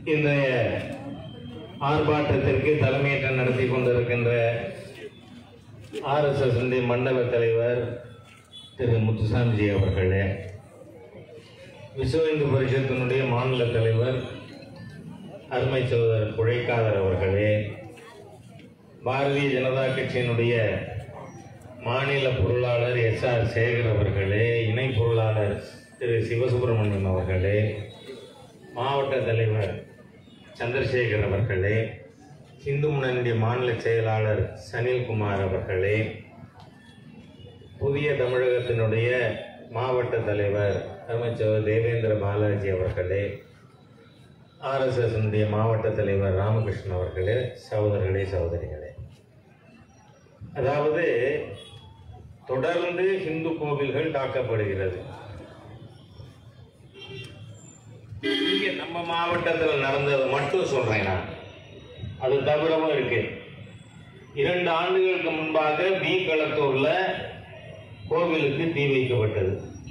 இன்றைய ஆர்ப்பாட்டத்திற்கு தலைமையேற்று நடத்தி கொண்டிருக்கின்ற ஆர்எஸ்எஸ் மண்டல தலைவர் திரு முத்துசாமிஜி அவர்களே விஸ்வ இந்து பரிஷத்தினுடைய மாநில தலைவர் அருமை சகோதரர் குழைக்காதர் அவர்களே பாரதிய ஜனதா கட்சியினுடைய மாநில பொருளாளர் எஸ் ஆர் சேகர் அவர்களே இணை பொருளாளர் திரு சிவசுப்பிரமணியம் அவர்களே மாவட்ட தலைவர் சந்திரசேகர் அவர்களே இந்து முன்னணியுடைய மாநில செயலாளர் சனில்குமார் அவர்களே புதிய தமிழகத்தினுடைய மாவட்ட தலைவர் அமைச்சர் தேவேந்திர பாலாஜி அவர்களே ஆர்எஸ்எஸ் மாவட்ட தலைவர் ராமகிருஷ்ணன் அவர்களே சகோதரர்களே சகோதரிகளே அதாவது தொடர்ந்து இந்து கோவில்கள் தாக்கப்படுகிறது இங்க நம்ம மாவட்டத்தில் நடந்தது மட்டும் சொல்றேன் நான் அது தவிரவும் இருக்கு இரண்டு ஆண்டுகளுக்கு முன்பாக பி களத்தூர்ல கோவிலுக்கு தீ வைக்கப்பட்டது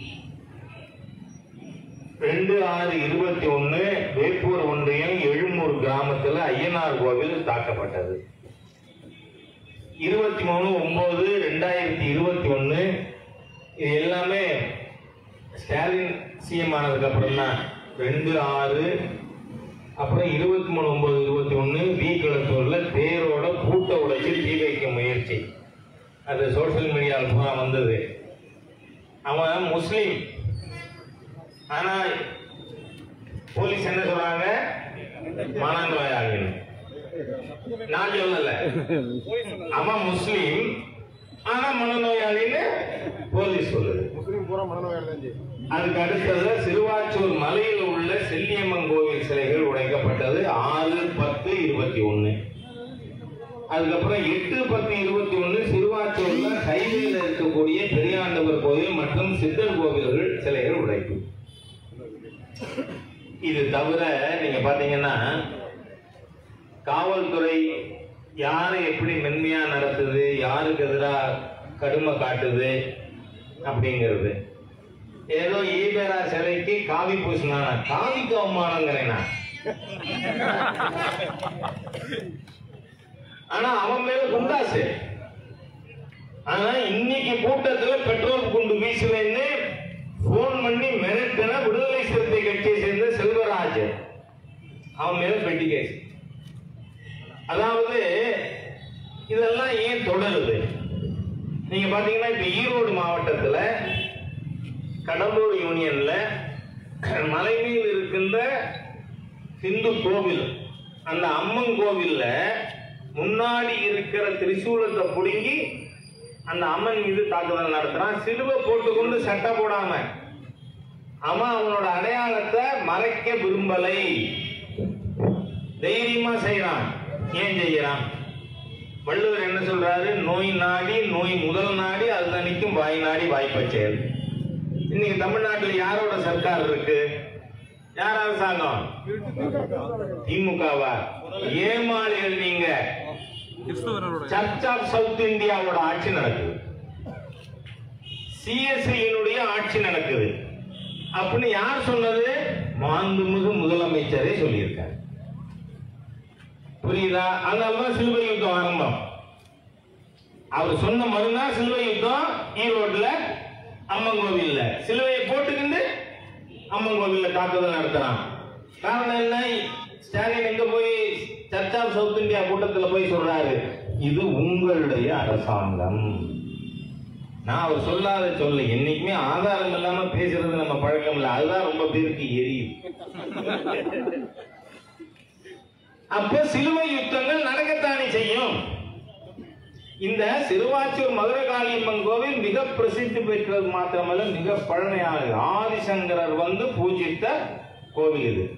ரெண்டு ஆறு இருபத்தி ஒன்னு வேப்பூர் ஒன்றியம் எழும்பூர் கிராமத்துல ஐயனார் கோவில் தாக்கப்பட்டது இருபத்தி மூணு ஒன்பது ரெண்டாயிரத்தி இருபத்தி ஒன்னு இது எல்லாமே ஸ்டாலின் சிஎம் ஆனதுக்கு அப்புறம் தான் ரெண்டு ஆறு அப்புறம் இருபத்தி மூணு ஒன்பது இருபத்தி ஒன்று வி குளத்தூர்ல தேரோட கூட்ட உடைச்சு தீ வைக்க முயற்சி அது சோஷியல் மீடியாவில் பூரா வந்தது அவன் முஸ்லீம் ஆனா போலீஸ் என்ன சொல்றாங்க மனநோயாளின்னு நான் சொல்லல அவன் முஸ்லீம் ஆனா மனநோயாளின்னு போலீஸ் சொல்லுது முஸ்லீம் பூரா மனநோயாளி தான் ஜி அதுக்கு அடுத்தது சிறுவாச்சூர் மலையில் உள்ள செல்லியம்மன் கோவில் சிலைகள் உடைக்கப்பட்டது ஆறு பத்து இருபத்தி ஒண்ணு அதுக்கப்புறம் எட்டு பத்து இருபத்தி ஒண்ணு சிறுவாச்சூர்ல ஹைவேல இருக்கக்கூடிய பெரியாண்டவர் கோவில் மற்றும் சித்தர் கோவில்கள் சிலைகள் உடைப்பு இது தவிர நீங்க பாத்தீங்கன்னா காவல்துறை யாரை எப்படி மென்மையா நடத்துது யாருக்கு எதிராக கடுமை காட்டுது அப்படிங்கிறது ஏதோ ஈபேரா சிலைக்கு காவி பூசினானா காவிக்கு அவமானங்கிறேன் நான். ஆனா அவன் மேல குண்டாசு ஆனா இன்னைக்கு கூட்டத்துல பெட்ரோல் குண்டு வீசுவேன்னு போன் பண்ணி மிரட்டின விடுதலை சிறுத்தை கட்சியை சேர்ந்த செல்வராஜ் அவன் மேல பெட்டி கேஸ் அதாவது இதெல்லாம் ஏன் தொடருது நீங்க பாத்தீங்கன்னா இப்ப ஈரோடு மாவட்டத்துல கடலூர் யூனியன்ல மலைமேல் இருக்கின்ற இந்து கோவில் அந்த அம்மன் கோவில்ல முன்னாடி இருக்கிற திரிசூலத்தை புடுங்கி அந்த அம்மன் மீது தாக்குதல் நடத்துறான் சிலுவை போட்டுக்கொண்டு சட்டை போடாம அவன் அவனோட அடையாளத்தை மறைக்க விரும்பலை தைரியமா செய்யறான் ஏன் செய்யறான் வள்ளுவர் என்ன சொல்றாரு நோய் நாடி நோய் முதல் நாடி அது தணிக்கும் வாய் நாடி வாய்ப்பை செயல் இன்னைக்கு தமிழ்நாட்டில் யாரோட சர்க்கார் இருக்கு யார் அரசாங்கம் திமுகவா ஏமாளிகள் நீங்க சர்ச் ஆஃப் சவுத் இந்தியாவோட ஆட்சி நடக்குது சிஎஸ்ஐயினுடைய ஆட்சி நடக்குது அப்படின்னு யார் சொன்னது மாண்புமிகு முதலமைச்சரே சொல்லியிருக்காரு புரியுதா அதனாலதான் சிலுவை யுத்தம் ஆரம்பம் அவர் சொன்ன மறுநாள் சிலுவை யுத்தம் ஈரோட்ல அம்மன் கோவில்ல சிலுவையை போட்டுக்கிண்டு அம்மன் கோவில்ல தாக்குதல் நடத்துறான் காரணம் என்ன ஸ்டாலின் எங்க போய் சர்ச் ஆஃப் சவுத் இந்தியா கூட்டத்துல போய் சொல்றாரு இது உங்களுடைய அரசாங்கம் நான் அவர் சொல்லாத சொல்ல என்னைக்குமே ஆதாரம் இல்லாம பேசுறது நம்ம பழக்கம் இல்லை அதுதான் ரொம்ப பேருக்கு எரியுது அப்ப சிலுவை யுத்தங்கள் நடக்கத்தானே செய்யும் இந்த சிறுவாச்சூர் மதுர காளியம்மன் கோவில் மிக பிரசித்தி பெற்றது மாத்திரமல்ல மிக பழமையானது ஆதிசங்கரர் வந்து பூஜித்த கோவில் இது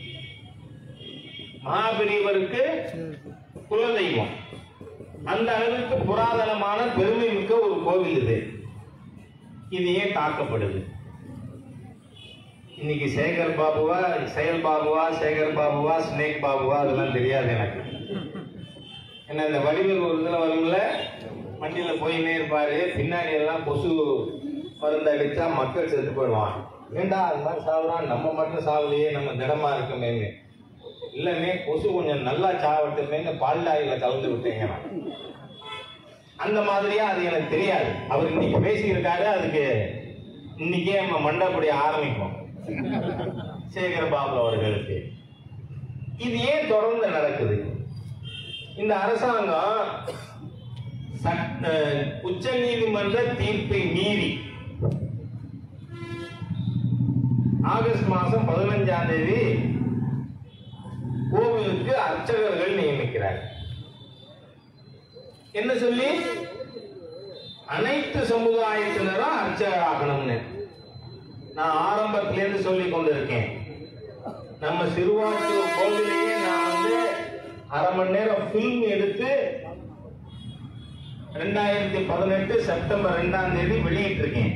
மகாபெரியவருக்கு குலதெய்வம் அந்த அளவிற்கு புராதனமான பெருமை மிக்க ஒரு கோவில் இது இது ஏன் தாக்கப்படுது இன்னைக்கு சேகர் பாபுவா செயல் பாபுவா சேகர் பாபுவா ஸ்னேக் பாபுவா அதெல்லாம் தெரியாது எனக்கு என்ன இந்த வடிவேல் ஒரு இதுல வரும்ல வண்டியில போயின்னே இருப்பாரு பின்னாடி எல்லாம் கொசு மருந்து அடிச்சா மக்கள் செத்து போயிடுவான் ஏண்டா அது மாதிரி சாவுறான் நம்ம மட்டும் சாவலையே நம்ம திடமா இருக்குமேன்னு இல்லைன்னே கொசு கொஞ்சம் நல்லா சாவட்டுமேன்னு பால் டாயில கலந்து விட்டேங்க நான். அந்த மாதிரியா அது எனக்கு தெரியாது அவர் இன்னைக்கு பேசியிருக்காரு அதுக்கு இன்னைக்கே நம்ம மண்டபடி ஆரம்பிப்போம் சேகர் பாபு அவர்களுக்கு இது ஏன் தொடர்ந்து நடக்குது இந்த அரசாங்கம் உச்ச நீதிமன்ற தீர்ப்பை மீறி ஆகஸ்ட் மாசம் பதினஞ்சாம் தேதி கோவிலுக்கு அர்ச்சகர்கள் நியமிக்கிறார் என்ன சொல்லி அனைத்து சமுதாயத்தினரும் அர்ச்சகர் ஆகணும்னு நான் ஆரம்பத்திலேருந்து சொல்லி கொண்டிருக்கேன் நம்ம சிறுவாச்சூர் கோவிலையே நான் வந்து அரை மணி நேரம் ஃபில்ம் எடுத்து ரெண்டாயிரத்தி பதினெட்டு செப்டம்பர் ரெண்டாம் தேதி வெளியிட்டிருக்கேன்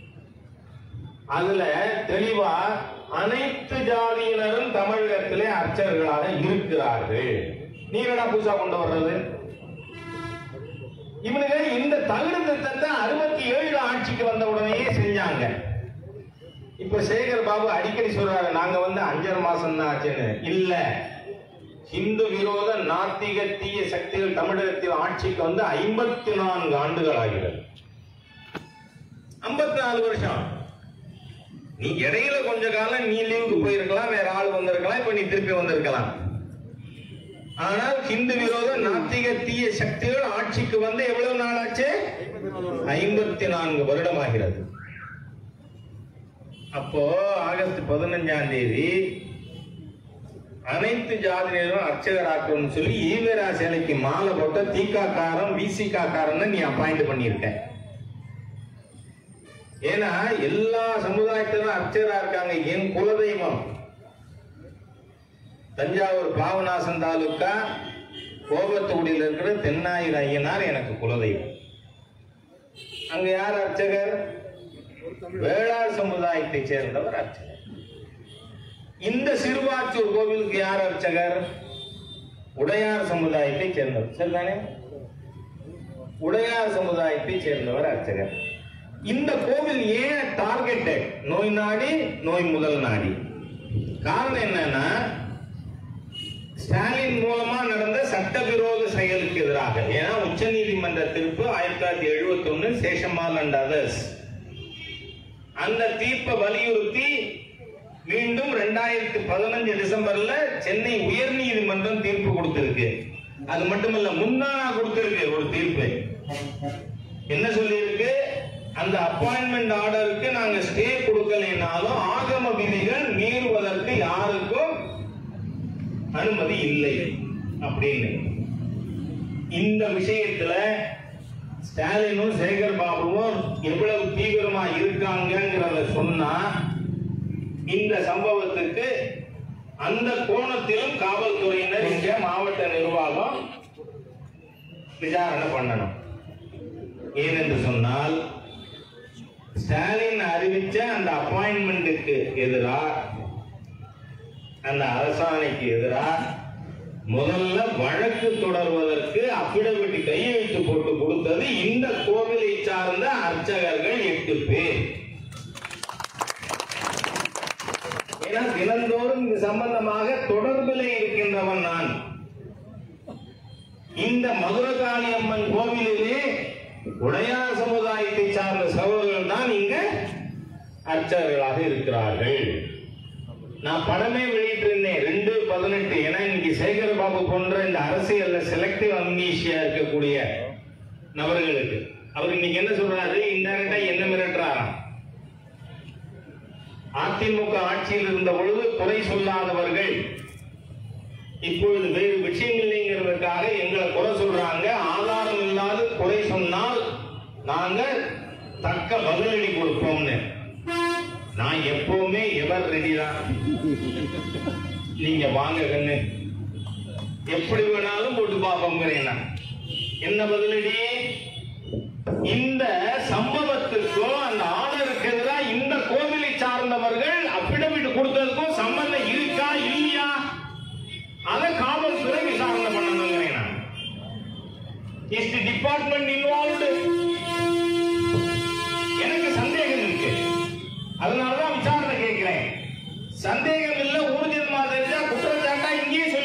அதுல தெளிவா அனைத்து ஜாதியினரும் தமிழகத்திலே அர்ச்சகர்களாக இருக்கிறார்கள் நீங்களா புதுசா கொண்டு வர்றது இவனுங்க இந்த தகுடு திட்டத்தை அறுபத்தி ஏழு ஆட்சிக்கு வந்த உடனேயே செஞ்சாங்க இப்ப சேகர் பாபு அடிக்கடி சொல்றாரு நாங்க வந்து அஞ்சரை மாசம் தான் ஆச்சுன்னு இல்ல இந்து விரோத நாத்திக தீய சக்திகள் தமிழகத்தில் ஆட்சிக்கு வந்து ஐம்பத்தி நான்கு ஆண்டுகள் ஆகிறது ஐம்பத்தி நாலு வருஷம் நீ இடையில கொஞ்ச காலம் நீ லீவுக்கு போயிருக்கலாம் வேற ஆள் வந்திருக்கலாம் இப்ப நீ திருப்பி வந்திருக்கலாம் ஆனால் ஹிந்து விரோத நாத்திக தீய சக்திகள் ஆட்சிக்கு வந்து எவ்வளவு நாள் ஆச்சு ஐம்பத்தி நான்கு வருடம் ஆகிறது அப்போ ஆகஸ்ட் பதினஞ்சாம் தேதி அனைத்து ஜாதியினரும் அர்ச்சகராக்கணும்னு சொல்லி ஈவேரா சேலைக்கு மாலை போட்ட தீகா காரம் விசிகா காரன்னு நீ அப்பாயிண்ட் பண்ணியிருக்க ஏன்னா எல்லா சமுதாயத்திலும் அர்ச்சகரா இருக்காங்க என் குலதெய்வம் தஞ்சாவூர் பாவநாசம் தாலுக்கா கோபத்தகுடியில் இருக்கிற தென்னாயுத ஐயனார் எனக்கு குலதெய்வம் அங்க யார் அர்ச்சகர் வேளாண் சமுதாயத்தை சேர்ந்தவர் அர்ச்சகர் இந்த சிறுவாச்சூர் கோவிலுக்கு யார் அர்ச்சகர் உடையார் சமுதாயத்தை சேர்ந்தவர் சரிதானே உடையார் சமுதாயத்தை சேர்ந்தவர் அர்ச்சகர் இந்த கோவில் ஏன் டார்கெட்டட் நோய் நாடி நோய் முதல் நாடி காரணம் என்னன்னா ஸ்டாலின் மூலமா நடந்த சட்டவிரோத செயலுக்கு எதிராக ஏன்னா உச்சநீதிமன்ற தீர்ப்பு ஆயிரத்தி தொள்ளாயிரத்தி எழுபத்தி ஒன்னு சேஷமால் அண்ட் அதர்ஸ் அந்த தீர்ப்பை வலியுறுத்தி மீண்டும் ரெண்டாயிரத்தி பதினஞ்சு டிசம்பர்ல சென்னை உயர்நீதிமன்றம் தீர்ப்பு கொடுத்திருக்கு அது மட்டுமல்ல முன்னானா கொடுத்திருக்கு ஒரு தீர்ப்பு என்ன சொல்லியிருக்கு அந்த அப்பாயின்மெண்ட் ஆர்டருக்கு நாங்க ஸ்டே கொடுக்கலைனாலும் ஆகம விதிகள் மீறுவதற்கு யாருக்கும் அனுமதி இல்லை அப்படின்னு இந்த விஷயத்துல ஸ்டாலினும் சேகர் பாபுவும் எவ்வளவு தீவிரமா இருக்காங்கிறத சொன்னா இந்த சம்பவத்துக்கு அந்த கோணத்திலும் காவல்துறையினர் இங்க மாவட்ட நிர்வாகம் விசாரணை பண்ணணும் ஏனென்று சொன்னால் ஸ்டாலின் அறிவிச்ச அந்த அப்பாயின்மெண்ட்டுக்கு எதிராக அந்த அரசாணைக்கு எதிராக முதல்ல வழக்கு தொடர்வதற்கு அபிடவிட் கையெழுத்து போட்டு கொடுத்தது இந்த கோவிலை சார்ந்த அர்ச்சகர்கள் எட்டு பேர் ஏன்னா தினந்தோறும் இது சம்பந்தமாக தொடர்பில் இருக்கின்றவன் நான் இந்த மதுரகாளி அம்மன் கோவிலிலே உடையார் சமுதாயத்தை சார்ந்த சகோதரர்கள் தான் இங்க அர்ச்சகர்களாக இருக்கிறார்கள் நான் படமே வெளியிட்டிருந்தேன் ரெண்டு பதினெட்டு ஏன்னா இன்னைக்கு சேகர் பாபு போன்ற இந்த அரசியல்ல செலக்டிவ் அம்னீஷியா இருக்கக்கூடிய நபர்களுக்கு அவர் இன்னைக்கு என்ன சொல்றாரு இன்டெரக்டா என்ன மிரட்டுறாராம் அதிமுக ஆட்சியில் இருந்த பொழுது குறை சொல்லாதவர்கள் இப்பொழுது வேறு விஷயம் இல்லைங்கிறதுக்காக எங்களை குறை சொல்றாங்க ஆதாரம் இல்லாத குறை சொன்னால் நாங்க தக்க பதிலடி கொடுப்போம்னு நான் எப்பவுமே எவர் ரெடி தான் நீங்க வாங்க கண்ணு எப்படி வேணாலும் போட்டு பார்ப்போங்கிறேன் நான் என்ன பதிலடி இந்த சம்பவத்துக்கும் அந்த ஆர்டருக்கு எதிராக இந்த கோவிலை சார்ந்தவர்கள் அப்பிடவிட்டு கொடுத்ததுக்கும் சம்பந்தம் இருக்கா இல்லையா அதை காவல்துறை விசாரணை பண்ணணுங்கிறேன் நான் இஸ் தி டிபார்ட்மெண்ட் இன்வால்வ்டு எனக்கு சந்தேகம் இருக்கு அதனாலதான் விசாரணை கேட்கிறேன் சந்தேகம் இல்ல ஊர்ஜிதமா தெரிஞ்சா குற்றச்சாட்டா இங்கேயே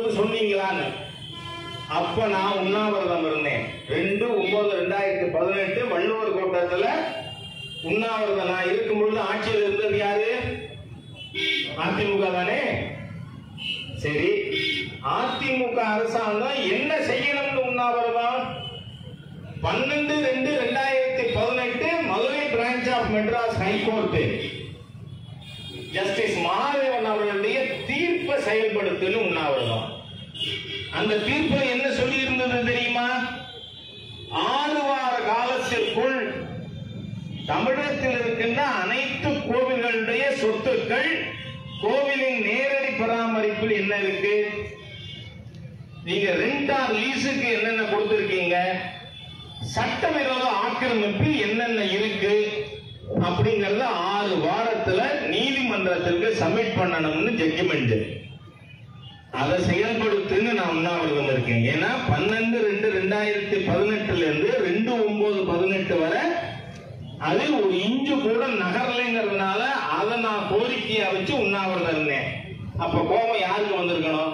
செய்யணும்னு சொன்னீங்களான்னு அப்ப நான் உண்ணாவிரதம் இருந்தேன் ரெண்டு ஒன்பது ரெண்டாயிரத்தி பதினெட்டு வள்ளுவர் கூட்டத்துல உண்ணாவிரதம் நான் இருக்கும் பொழுது ஆட்சியில் இருந்தது யாரு அதிமுக தானே சரி அதிமுக அரசாங்கம் என்ன செய்யணும்னு உண்ணாவிரதம் பன்னெண்டு ரெண்டு ரெண்டாயிரத்தி பதினெட்டு Madurai branch of Madras high court justice Mahadevan அவர்களுடைய தீர்ப்பை செயல்படுத்தணும் உண்ணாவிரதம் அந்த தீர்ப்புல என்ன சொல்லி இருந்தது தெரியுமா ஆறு வார காலத்திற்குள் தமிழகத்தில் இருக்கின்ற அனைத்து கோவில்களுடைய சொத்துக்கள் கோவிலின் நேரடி பராமரிப்பில் என்ன இருக்கு நீங்க ரெண்ட் ஆர் லீஸுக்கு என்னென்ன கொடுத்திருக்கீங்க சட்டவிரோத ஆக்கிரமிப்பு என்னென்ன இருக்கு அப்படிங்கறத ஆறு வாரத்துல நீதிமன்றத்திற்கு சப்மிட் பண்ணணும்னு ஜட்ஜ்மெண்ட் அதை செயல்படுத்துன்னு நான் உண்ணாவிரதம் இருக்கேன் ஏன்னா பன்னெண்டு ரெண்டு ரெண்டாயிரத்தி பதினெட்டுல இருந்து ரெண்டு ஒன்பது பதினெட்டு வரை அது ஒரு இஞ்சு கூட நகரலைங்கிறதுனால அதை நான் கோரிக்கையா வச்சு உண்ணாவிரதம் இருந்தேன் அப்ப கோபம் யாருக்கு வந்திருக்கணும்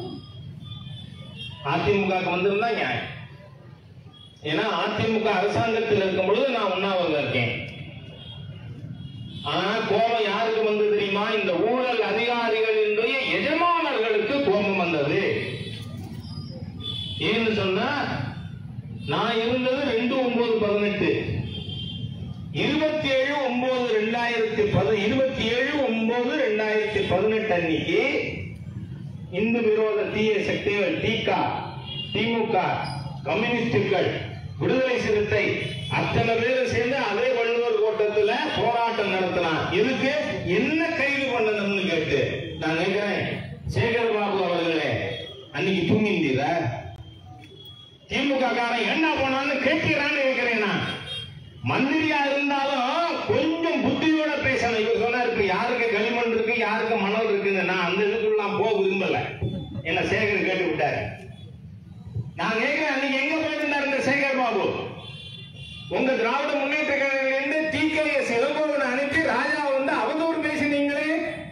அதிமுகவுக்கு வந்திருந்தா நியாயம் ஏன்னா அதிமுக அரசாங்கத்தில் இருக்கும் பொழுது நான் உண்ணாவிரதம் இருக்கேன் ஆனா கோபம் யாருக்கு வந்து தெரியுமா இந்த ஊழல் அதிகாரிகளினுடைய எஜமானர்களுக்கு கோபம் வந்தது ஏன்னு சொன்னா நான் இருந்தது ரெண்டு ஒன்பது பதினெட்டு இருபத்தி ஏழு ஒன்பது ரெண்டாயிரத்தி பதி இருபத்தி ஏழு ஒன்பது ரெண்டாயிரத்தி பதினெட்டு அன்னைக்கு இந்து விரோத தீய சக்திகள் திக திமுக கம்யூனிஸ்டுகள் விடுதலை சிறுத்தை அத்தனை பேரும் சேர்ந்து அதே வள்ளுவர் கோட்டத்துல போராட்டம் நடத்தினான் இதுக்கு என்ன கைது பண்ணணும்னு கேட்டு நான் நினைக்கிறேன் சேகர் பாபு அவர்களே அன்னைக்கு தூங்கிந்தீரா திமுக காரன் என்ன போனான்னு கேட்கிறான்னு கேட்கிறேன் நான் மந்திரியா இருந்தாலும் கொஞ்சம் புத்தியோட பேசணும் இவர் சொன்னார் இப்ப யாருக்கு களிமண் இருக்கு யாருக்கு மணல் இருக்குன்னு நான் அந்த இதுக்குள்ளாம் போக விரும்பல என்ன சேகர் கேட்டு விட்டாரு நான் கேட்கிறேன் அன்னைக்கு எங்க போயிருந்தார் இந்த சேகர் பாபு உங்க திராவிட முன்னேற்ற கழகத்திலிருந்து டிகேஎஸ் இளங்கோவன் அனுப்பி ராஜா வந்து அவதூறு பேசினீங்களே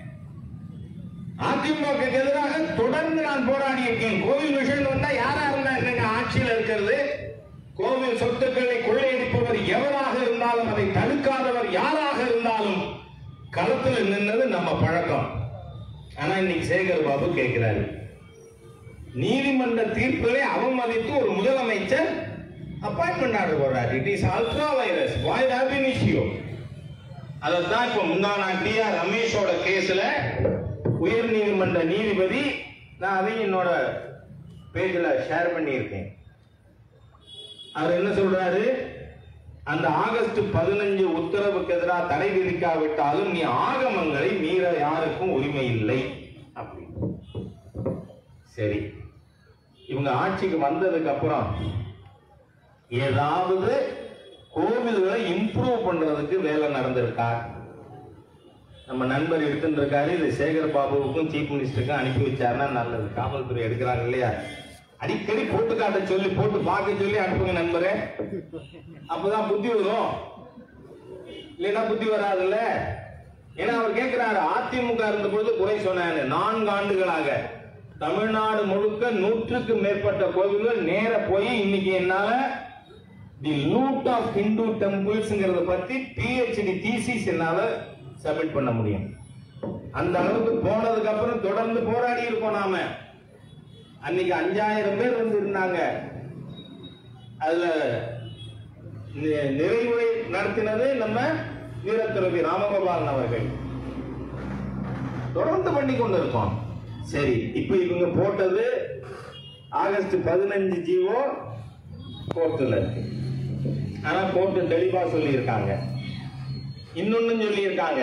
அதிமுக எதிராக தொடர்ந்து நான் போராடி இருக்கேன் கோவில் விஷயம் வந்தா யாரா இருந்தா என்னங்க ஆட்சியில் இருக்கிறது கோவில் சொத்துக்களை கொள்ளையடிப்பவர் எவராக இருந்தாலும் அதை தடுக்காதவர் யாராக இருந்தாலும் களத்தில் நின்னது நம்ம பழக்கம் ஆனா இன்னைக்கு சேகர் பாபு கேட்கிறாரு நீதிமன்ற தீர்ப்புகளை அவமதித்து ஒரு முதலமைச்சர் அப்பாயின்மெண்ட் ஆர்டர் போடுறாரு it is ultra vires void have issue அதைத்தான் இப்ப முந்தானா டி ஆர் ரமேஷோட கேஸ்ல உயர் நீதிமன்ற நீதிபதி நான் அதையும் என்னோட பேஜ்ல ஷேர் பண்ணியிருக்கேன் அவர் என்ன சொல்றாரு அந்த ஆகஸ்ட் பதினஞ்சு உத்தரவுக்கு எதிராக தடை விதிக்காவிட்டாலும் நீ ஆகமங்களை மீற யாருக்கும் உரிமை இல்லை அப்படின்னு சரி இவங்க ஆட்சிக்கு வந்ததுக்கு அப்புறம் ஏதாவது கோவில்களை இம்ப்ரூவ் பண்றதுக்கு வேலை நடந்திருக்கா நம்ம நண்பர் இருக்கின்றிருக்காரு இது சேகர் பாபுவுக்கும் சீஃப் மினிஸ்டருக்கும் அனுப்பி வச்சாருன்னா நல்லது காவல்துறை எடுக்கிறாங்க இல்லையா அடிக்கடி போட்டு காட்ட சொல்லி போட்டு பார்க்க சொல்லி அனுப்புங்க நண்பரே அப்பதான் புத்தி வரும் இல்லைன்னா புத்தி வராதுல்ல ஏன்னா அவர் கேட்கிறாரு அதிமுக இருந்த பொழுது குறை சொன்னாரு நான்கு ஆண்டுகளாக தமிழ்நாடு முழுக்க நூற்றுக்கு மேற்பட்ட கோவில்கள் நேர போய் இன்னைக்கு என்னால தி லூட் ஆஃப் ஹிந்து டெம்பிள்ஸ்ங்கிறத பத்தி பிஹெச்டி தீசிஸ் என்னால சப்மிட் பண்ண முடியும் அந்த அளவுக்கு போனதுக்கு அப்புறம் தொடர்ந்து போராடி இருக்கோம் நாம அன்னைக்கு அஞ்சாயிரம் பேர் வந்து இருந்தாங்க அதுல நி- நிறைவுரை நடத்தினது நம்ம வீரத்துறவி ராமகோபாலன் அவர்கள் தொடர்ந்து பண்ணி கொண்டு இருக்கோம் சரி இப்ப இவங்க போட்டது ஆகஸ்ட் பதினஞ்சு ஜிஓ கோர்ட்டுல இருக்கு ஆனா கோர்ட்டு தெளிவா சொல்லியிருக்காங்க இன்னொன்னு சொல்லியிருக்காங்க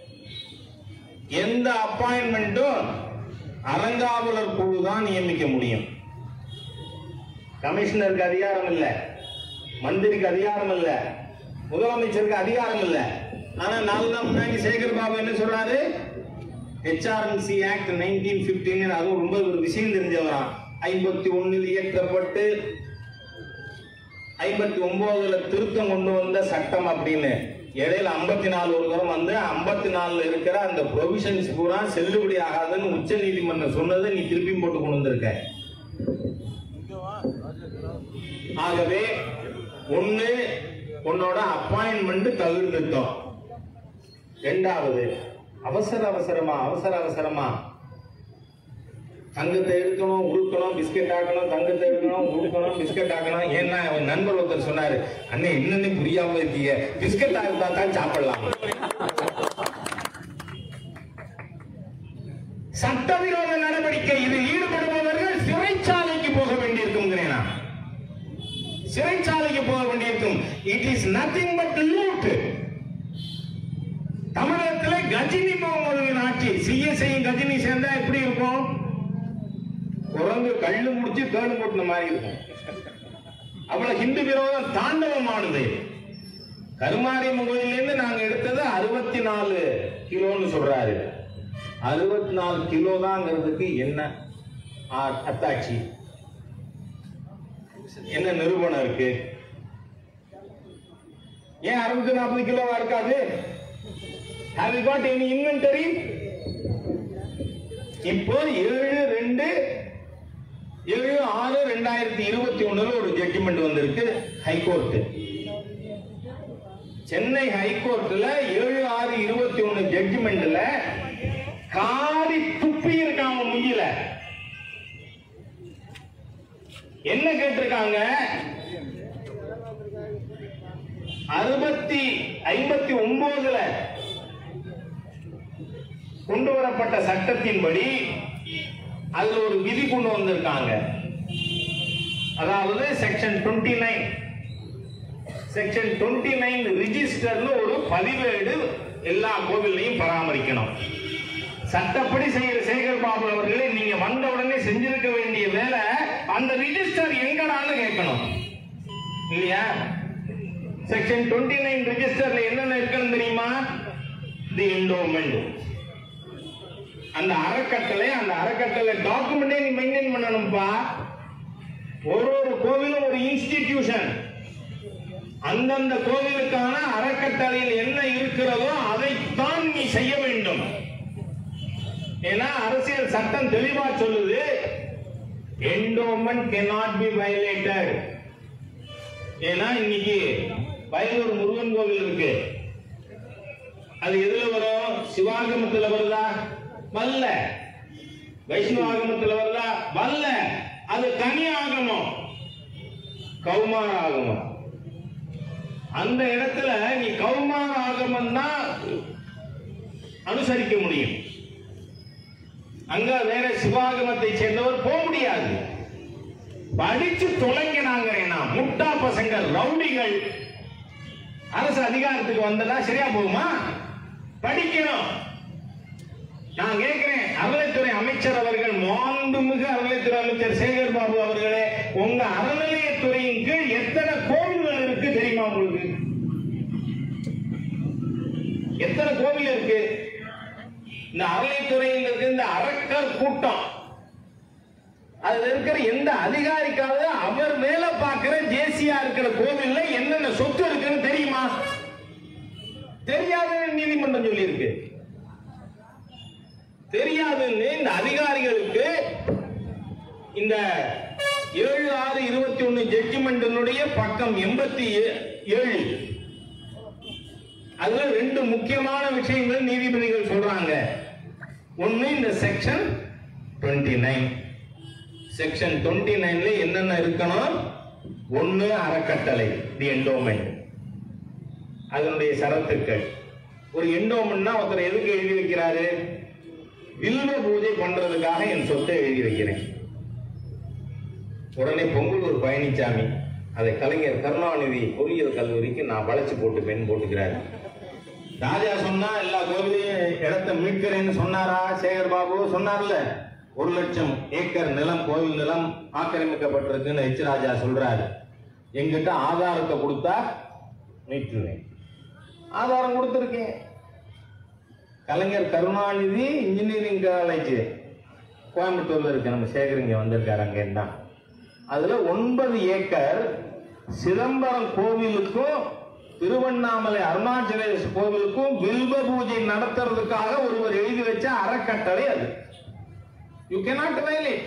எந்த அப்பாயின்மெண்ட்டும் அறங்காவலர் குழு தான் நியமிக்க முடியும் கமிஷனருக்கு அதிகாரம் இல்ல மந்திரிக்கு அதிகாரம் இல்ல முதலமைச்சருக்கு அதிகாரம் இல்ல ஆனா நாலு நாள் முன்னாடி சேகர் பாபு என்ன சொல்றாரு ஹெச்ஆர்என்சி ஆக்ட் நைன்டீன் பிப்டீன் அதுவும் ரொம்ப ஒரு விஷயம் தெரிஞ்சவராம் ஐம்பத்தி ஒண்ணில் இயக்கப்பட்டு ஐம்பத்தி ஒன்பதுல திருத்தம் கொண்டு வந்த சட்டம் அப்படின்னு இடையில ஐம்பத்தி நாலு ஒரு தரம் வந்து ஐம்பத்தி நாலுல இருக்கிற அந்த ப்ரொவிஷன்ஸ் பூரா செல்லுபடி ஆகாதுன்னு உச்ச நீதிமன்றம் சொன்னதை நீ திருப்பி போட்டு கொண்டு வந்திருக்க ஆகவே ஒண்ணு உன்னோட அப்பாயின்மெண்ட் தவிர்த்துட்டோம் ரெண்டாவது அவசர அவசரமா அவசர அவசரமா தங்கத்தை எடுக்கணும் உடுக்கணும் பிஸ்கட் ஆக்கணும் தங்கத்தை எடுக்கணும் உடுக்கணும் பிஸ்கட் ஆக்கணும் ஏன்னா அவன் நண்பர் ஒருத்தர் சொன்னாரு அண்ணே என்னன்னு புரியாம இருக்கீங்க பிஸ்கட் ஆகுதா தான் சாப்பிடலாம் சட்டவிரோத நடவடிக்கை இதில் ஈடுபடுபவர்கள் சிறைச்சாலைக்கு போக வேண்டியிருக்கும் நான் சிறைச்சாலைக்கு போக வேண்டியிருக்கும் it is nothing but loot தமிழகத்தில் கஜினி முகமதுவின் ஆட்சி சிஎஸ்ஐயும் கஜினி சேர்ந்தா எப்படி இருக்கும் குரங்கு கள்ளு முடிச்சு கேடு போட்டுன மாதிரி இருக்கும் அவ்வளவு ஹிந்து விரோதம் தாண்டவமானது கருமாரியம்மன் கோயிலிருந்து நாங்க எடுத்தது அறுபத்தி நாலு கிலோன்னு சொல்றாரு அறுபத்தி நாலு கிலோ தாங்கிறதுக்கு என்ன ஆ- அத்தாட்சி என்ன நிரூபணம் இருக்கு ஏன் அறுபத்தி நாற்பது கிலோவா இருக்காது have you got any inventory இப்போ ஏழு ரெண்டு ஏழு ஆறு ரெண்டாயிரத்தி இருபத்தி ஒண்ணுல ஒரு ஜட்ஜ்மெண்ட் வந்திருக்கு ஹைகோர்ட் சென்னை ஹைகோர்ட்ல ஏழு ஆறு இருபத்தி ஒண்ணு ஜட்ஜ்மெண்ட்ல காரி துப்பி இருக்கான் அவன் முஞ்சில என்ன கேட்டிருக்காங்க அறுபத்தி ஐம்பத்தி ஒன்பதுல கொண்டு வரப்பட்ட சட்டத்தின்படி அதுல ஒரு விதி கொண்டு வந்திருக்காங்க அதாவது செக்ஷன் 29 நைன் செக்ஷன் 29 நைன் ரிஜிஸ்டர்னு ஒரு பதிவேடு எல்லா கோவில்லையும் பராமரிக்கணும் சட்டப்படி செய்யற சேகர் பாபு அவர்களே நீங்க வந்த உடனே செஞ்சிருக்க வேண்டிய வேலை அந்த ரிஜிஸ்டர் எங்கடான்னு கேட்கணும் இல்லையா செக்ஷன் 29 நைன் ரிஜிஸ்டர்ல என்னென்ன இருக்குன்னு தெரியுமா தி என்டோமெண்ட் அந்த அறக்கட்டளை அந்த அறக்கட்டளை டாக்குமெண்டே நீ மெயின்டைன் பண்ணணும்பா ஒரு ஒரு கோவிலும் ஒரு இன்ஸ்டிடியூஷன் அந்தந்த கோவிலுக்கான அறக்கட்டளையில் என்ன இருக்கிறதோ அதைத்தான் நீ செய்ய வேண்டும் ஏன்னா அரசியல் சட்டம் தெளிவா சொல்லுது endowment cannot be violated ஏன்னா இன்னைக்கு வயலூர் முருகன் கோவில் இருக்கு அது எதுல வரும் சிவாகமத்துல வருதா வல்ல வைஷ்ணவ ஆகமத்துல வருதா வல்ல அது தனி ஆகமம் கௌமார ஆகமம் அந்த இடத்துல நீ கௌமார ஆகமம் தான் அனுசரிக்க முடியும் அங்க வேற சிவாகமத்தை சேர்ந்தவர் போக முடியாது படிச்சு தொலைங்கினாங்கிறேனா முட்டா பசங்க ரவுடிகள் அரசு அதிகாரத்துக்கு வந்ததா சரியா போகுமா படிக்கணும் நான் கேட்கிறேன் அறநிலைத்துறை அமைச்சர் அவர்கள் மாண்புமிகு அறநிலைத்துறை அமைச்சர் சேகர் பாபு அவர்களே உங்க அறநிலையத்துறையின் கீழ் எத்தனை கோவில்கள் இருக்கு தெரியுமா உங்களுக்கு எத்தனை கோவில் இருக்கு இந்த அறநிலைத்துறையில் இருக்க இந்த அரக்கர் கூட்டம் அதுல இருக்கிற எந்த அதிகாரிக்காவது அவர் வேலை பார்க்கிற ஜேசியா இருக்கிற கோவில்ல என்னென்ன சொத்து இருக்குன்னு தெரியுமா தெரியாதுன்னு நீதிமன்றம் சொல்லி இருக்கு தெரியாதுன்னு இந்த அதிகாரிகளுக்கு இந்த ஏழு ஆறு இருபத்தி ஒன்னு ஜட்ஜ்மெண்டினுடைய பக்கம் எண்பத்தி ஏழு அதுல ரெண்டு முக்கியமான விஷயங்கள் நீதிபதிகள் சொல்றாங்க ஒண்ணு இந்த செக்ஷன் 29 நைன் செக்ஷன் 29 நைன்ல என்னென்ன இருக்கணும் ஒண்ணு அறக்கட்டளை தி என்டோமெண்ட் அதனுடைய சரத்துக்கள் ஒரு என்டோமெண்ட்னா ஒருத்தர் எதுக்கு எழுதி வைக்கிறாரு வில்வ பூஜை பண்றதுக்காக என் சொத்தை எழுதி வைக்கிறேன் உடனே பொங்கலூர் பழனிசாமி அதை கலைஞர் கருணாநிதி பொறியியல் கல்லூரிக்கு நான் வளைச்சு போட்டு பெண் போட்டுக்கிறாரு ராஜா சொன்னா எல்லா கோவிலையும் இடத்தை மீட்கிறேன்னு சொன்னாரா சேகர் பாபு சொன்னார்ல ஒரு லட்சம் ஏக்கர் நிலம் கோவில் நிலம் ஆக்கிரமிக்கப்பட்டிருக்குன்னு எச் ராஜா சொல்றாரு எங்கிட்ட ஆதாரத்தை கொடுத்தா மீட்டுருவேன் ஆதாரம் கொடுத்துருக்கேன் கலைஞர் கருணாநிதி இன்ஜினியரிங் காலேஜ் கோயம்புத்தூர்ல இருக்கு நம்ம சேகர் இங்க வந்திருக்காரு அங்க தான் அதுல ஒன்பது ஏக்கர் சிதம்பரம் கோவிலுக்கும் திருவண்ணாமலை அருணாச்சலேஸ்வரர் கோவிலுக்கும் வில்வ பூஜை நடத்துறதுக்காக ஒருவர் எழுதி வச்ச அறக்கட்டளை அது யூ cannot violate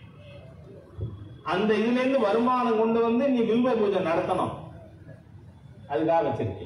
அந்த இதுல இருந்து வருமானம் கொண்டு வந்து நீ வில்வ பூஜை நடத்தணும் அதுக்காக வச்சிருக்கு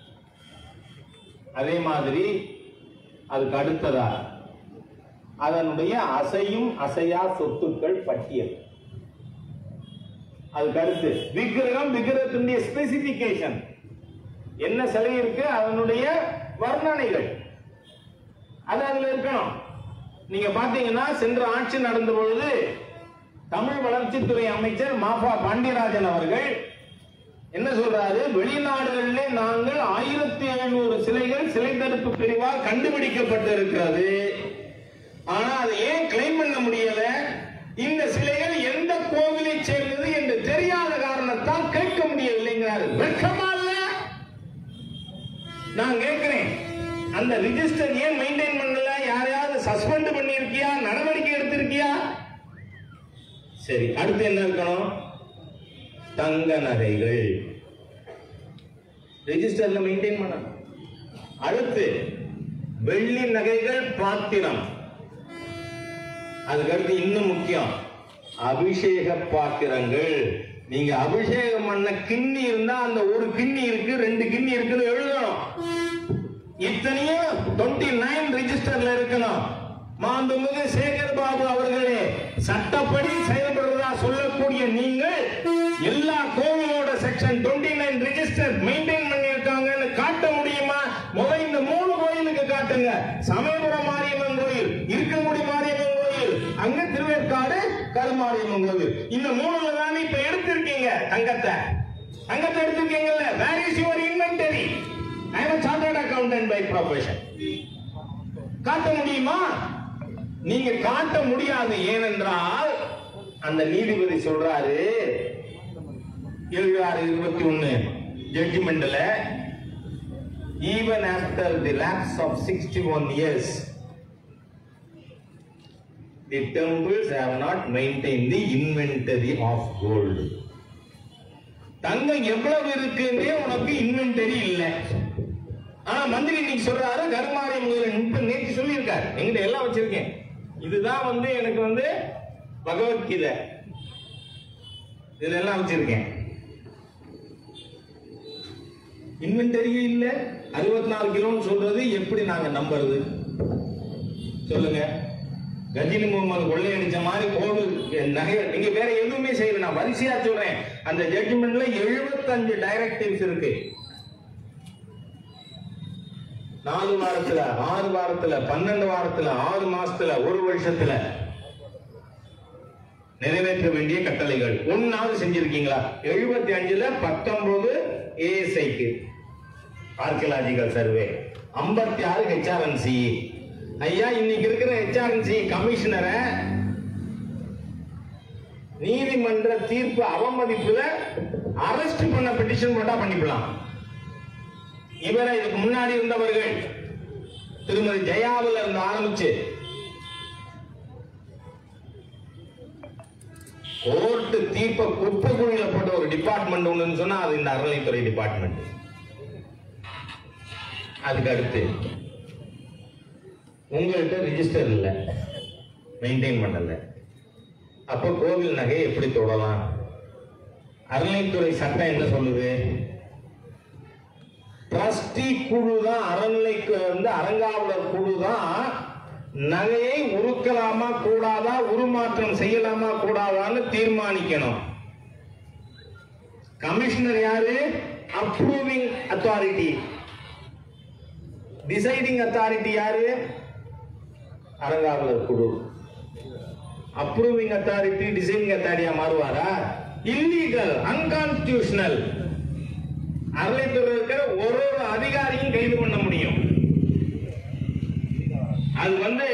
அதே மாதிரி அதுக்கு அடுத்ததா அதனுடைய அசையும் அசையா சொத்துக்கள் பட்டியல் அதுக்கு அடுத்து விக்கிரகம் விக்கிரகத்தினுடைய ஸ்பெசிபிகேஷன் என்ன சிலை இருக்கு அதனுடைய வர்ணனைகள் அது அதுல இருக்கணும் நீங்க பாத்தீங்கன்னா சென்ற ஆட்சி நடந்த பொழுது தமிழ் வளர்ச்சித்துறை அமைச்சர் மாஃபா பாண்டியராஜன் அவர்கள் என்ன சொல்றாரு வெளிநாடுகளிலே நாங்கள் ஆயிரத்தி எழுநூறு சிலைகள் சிலை தடுப்பு பிரிவால் கண்டுபிடிக்கப்பட்டு இருக்கிறது ஆனா அதை ஏன் கிளைம் பண்ண முடியல இந்த சிலைகள் எந்த கோவிலை சேர்ந்தது என்று தெரியாத காரணத்தால் கேட்க முடியவில்லைங்கிறாரு வெட்கமா இல்ல நான் கேட்கிறேன் அந்த ரிஜிஸ்டர் ஏன் மெயின்டைன் பண்ணல யாரையாவது சஸ்பெண்ட் பண்ணிருக்கியா நடவடிக்கை எடுத்திருக்கியா சரி அடுத்து என்ன இருக்கணும் தங்க நகைகள் ரெஜிஸ்டர்ல மெயின்டைன் பண்ணணும் அடுத்து வெள்ளி நகைகள் பாத்திரம் அதுக்கடுத்து இன்னும் முக்கியம் அபிஷேக பாத்திரங்கள் நீங்க அபிஷேகம் பண்ண கிண்ணி இருந்தா அந்த ஒரு கிண்ணி இருக்கு ரெண்டு கிண்ணி இருக்குன்னு எழுதணும் இத்தனையும் டுவெண்ட்டி நைன் ரெஜிஸ்டர்ல இருக்கணும் மாண்புமிகு சேகர் பாபு அவர்களே சட்டப்படி செயல்படுறதா சொல்லக்கூடிய நீங்கள் எல்லா கோவிலோட section twenty nine register maintain பண்ணியிருக்காங்கன்னு காட்ட முடியுமா முதல் இந்த மூணு கோயிலுக்கு காட்டுங்க சமயபுரம் மாரியம்மன் கோயில் இருக்கங்குடி மாரியம்மன் கோயில் அங்க திருவேற்காடு கருமாரியம்மன் கோயில் இந்த மூணுல தானே இப்ப எடுத்திருக்கீங்க தங்கத்தை தங்கத்தை எடுத்திருக்கீங்கல்ல where is your inventory I am chartered accountant by profession காட்ட முடியுமா நீங்க காட்ட முடியாது ஏனென்றால் அந்த நீதிபதி சொல்றாரு ஏழு ஆறு இருபத்தி ஒன்னு ஜட்ஜ்மெண்ட்ல even after the lapse of sixty one years the temples have not maintain the inventory of gold தங்கம் எவ்வளவு இருக்குன்னே உனக்கு இன்வென்டரி இல்லை ஆனா மந்திரி இன்னைக்கு சொல்றாரு கருமாரியம் இப்ப நேற்று சொல்லியிருக்காரு எங்கிட்ட எல்லாம் வச்சிருக்கேன் இதுதான் வந்து எனக்கு வந்து பகவத்கீதை இதுல எல்லாம் வச்சிருக்கேன் இன்வென்டரியே இல்ல அறுபத்தி நாலு கிலோன்னு சொல்றது எப்படி நாங்க நம்புறது சொல்லுங்க கஜினி முகமது கொள்ளையடிச்ச மாதிரி கோவில் நகை நீங்க வேற எதுவுமே செய்யல நான் வரிசையா சொல்றேன் அந்த ஜட்ஜ்மெண்ட்ல எழுபத்தஞ்சு டைரக்டிவ்ஸ் இருக்கு நாலு வாரத்துல ஆறு வாரத்துல பன்னெண்டு வாரத்துல ஆறு மாசத்துல ஒரு வருஷத்துல நிறைவேற்ற வேண்டிய கட்டளைகள் ஒன்னாவது செஞ்சிருக்கீங்களா எழுபத்தி அஞ்சுல பத்தொன்பது ஏஎஸ்ஐக்கு ஆர்கியலாஜிக்கல் சர்வே ஐம்பத்தி ஆறு ஹெச்ஆர்என்சி ஐயா இன்னைக்கு இருக்கிற ஹெச்ஆர்என்சி கமிஷனரை நீதிமன்ற தீர்ப்பு அவமதிப்புல அரெஸ்ட் பண்ண பெட்டிஷன் போட்டா பண்ணிக்கலாம் இவரை இதுக்கு முன்னாடி இருந்தவர்கள் திருமதி ஜெயாவில் இருந்து ஆரம்பிச்சு கோர்ட்டு தீர்ப்ப குப்பை குழியில போட்ட ஒரு டிபார்ட்மெண்ட் ஒண்ணுன்னு சொன்னா அது இந்த அறநிலைத்துறை டிபார்ட்மெண்ட் அதுக்கு அடுத்து உங்கள்கிட்ட ரிஜிஸ்டர் இல்ல மெயின்டைன் பண்ணல அப்ப கோவில் நகை எப்படி தொடலாம் அறநிலைத்துறை சட்டம் என்ன சொல்லுது டிரஸ்டி குழு தான் அறநிலைக்கு வந்து அறங்காவலர் குழு தான் நகையை உருக்கலாமா கூடாதா உருமாற்றம் செய்யலாமா கூடாதான்னு தீர்மானிக்கணும் கமிஷனர் யாரு அப்ரூவிங் அத்தாரிட்டி டிசைடிங் அத்தாரிட்டி யாரு அறங்காவலர் குழு அப்ரூவிங் அத்தாரிட்டி டிசைனிங் அத்தாரிட்டியா மாறுவாரா இல்லீகல் அன்கான்ஸ்டியூஷனல் அறளைத்துறை இருக்கிற ஒரு ஒரு அதிகாரியும் கைது பண்ண முடியும் அது வந்து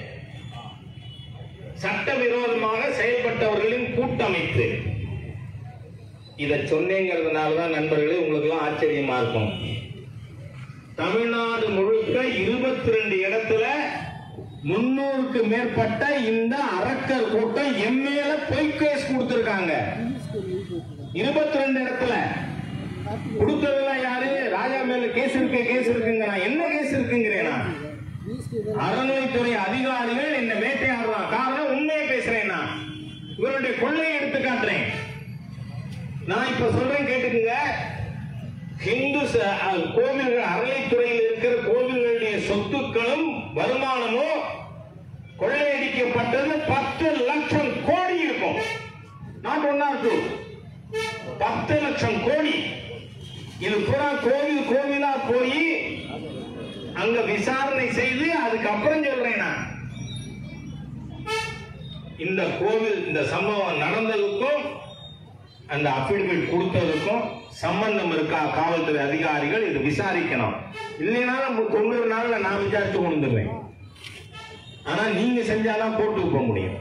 சட்டவிரோதமாக செயல்பட்டவர்களின் கூட்டமைப்பு இத சொன்னேங்கிறதுனால தான் நண்பர்களே உங்களுக்கு எல்லாம் ஆச்சரியமா இருக்கும் தமிழ்நாடு முழுக்க இருபத்தி ரெண்டு இடத்துல முன்னூறுக்கு மேற்பட்ட இந்த அரக்கர் கூட்டம் என் மேல பொய் கேஸ் கொடுத்திருக்காங்க இருபத்தி ரெண்டு இடத்துல கொடுத்ததெல்லாம் யாரு ராஜா மேல கேஸ் இருக்கு கேஸ் இருக்குங்க நான் என்ன கேஸ் இருக்குங்கிறேன் நான் அறநிலைத்துறை அதிகாரிகள் என்ன வேட்டையாடுறான் காரணம் உண்மையை பேசுறேன் நான் இவருடைய கொள்ளையை எடுத்து காட்டுறேன் நான் இப்ப சொல்றேன் கேட்டுக்குங்க ஹிந்து ச- அஹ் கோவில்கள் அறநிலைத்துறையில் இருக்கிற கோவில்களுடைய சொத்துக்களும் வருமானமும் கொள்ளையடிக்கப்பட்டது பத்து லட்சம் கோடி இருக்கும் நாட் ஒன் ஆர் டூ பத்து லட்சம் கோடி இது பூரா கோவில் கோவிலா போய் அங்க விசாரணை செய்து அதுக்கப்புறம் சொல்றேன் நான் இந்த கோவில் இந்த சம்பவம் நடந்ததுக்கும் அந்த அபிடவிட் கொடுத்ததுக்கும் சம்பந்தம் இருக்கா காவல்துறை அதிகாரிகள் இது விசாரிக்கணும் இல்லைன்னா நம்ம தொண்ணூறு நாள்ல நான் விசாரிச்சு கொண்டு வந்துடுவேன் ஆனா நீங்க செஞ்சாதான் கோர்ட்டுக்கு போக முடியும்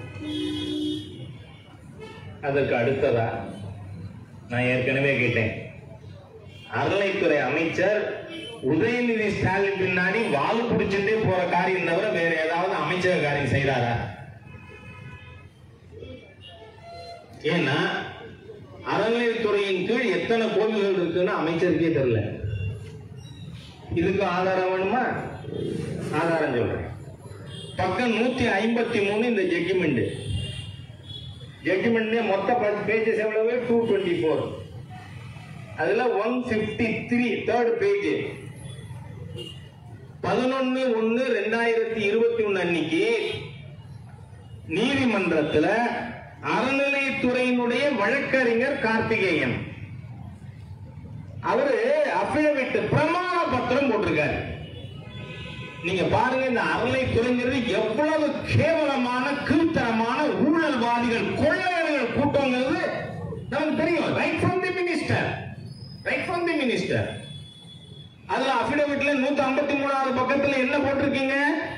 அதற்கு அடுத்ததா நான் ஏற்கனவே கேட்டேன் அறநிலைத்துறை அமைச்சர் உதயநிதி ஸ்டாலின் பின்னாடி வால் பிடிச்சிட்டே போற காரியம் தவிர வேற ஏதாவது அமைச்சக காரியம் செய்தாரா ஏன்னா அறநிலையத்துறையின் கீழ் எத்தனை கோவில்கள் இருக்குன்னு அமைச்சருக்கே தெரியல இதுக்கு ஆதாரம் வேணுமா ஆதாரம் சொல்றேன் பக்கம் நூத்தி ஐம்பத்தி மூணு இந்த ஜட்ஜ்மெண்ட் ஜட்ஜ்மெண்ட் மொத்த பேஜஸ் எவ்வளவு டூ டுவெண்ட்டி ஃபோர் அதுல one fifty three third page பதினொன்னு ஒன்னு ரெண்டாயிரத்தி இருபத்தி ஒன்னு அன்னைக்கு நீதிமன்றத்துல அறநிலையத்துறையினுடைய வழக்கறிஞர் கார்த்திகேயன் அவரு அபிடவிட் பிரமாண பத்திரம் போட்டிருக்காரு நீங்க பாருங்க இந்த அறநிலைத்துறைங்கிறது எவ்வளவு கேவலமான கீழ்த்தரமான ஊழல்வாதிகள் கொள்ளையர்கள் கூட்டங்கிறது நமக்கு தெரியும் right from the minister right from the minister அதுல அபிடவிட்ல நூத்தி ஐம்பத்தி மூணாவது பக்கத்துல என்ன போட்டிருக்கீங்க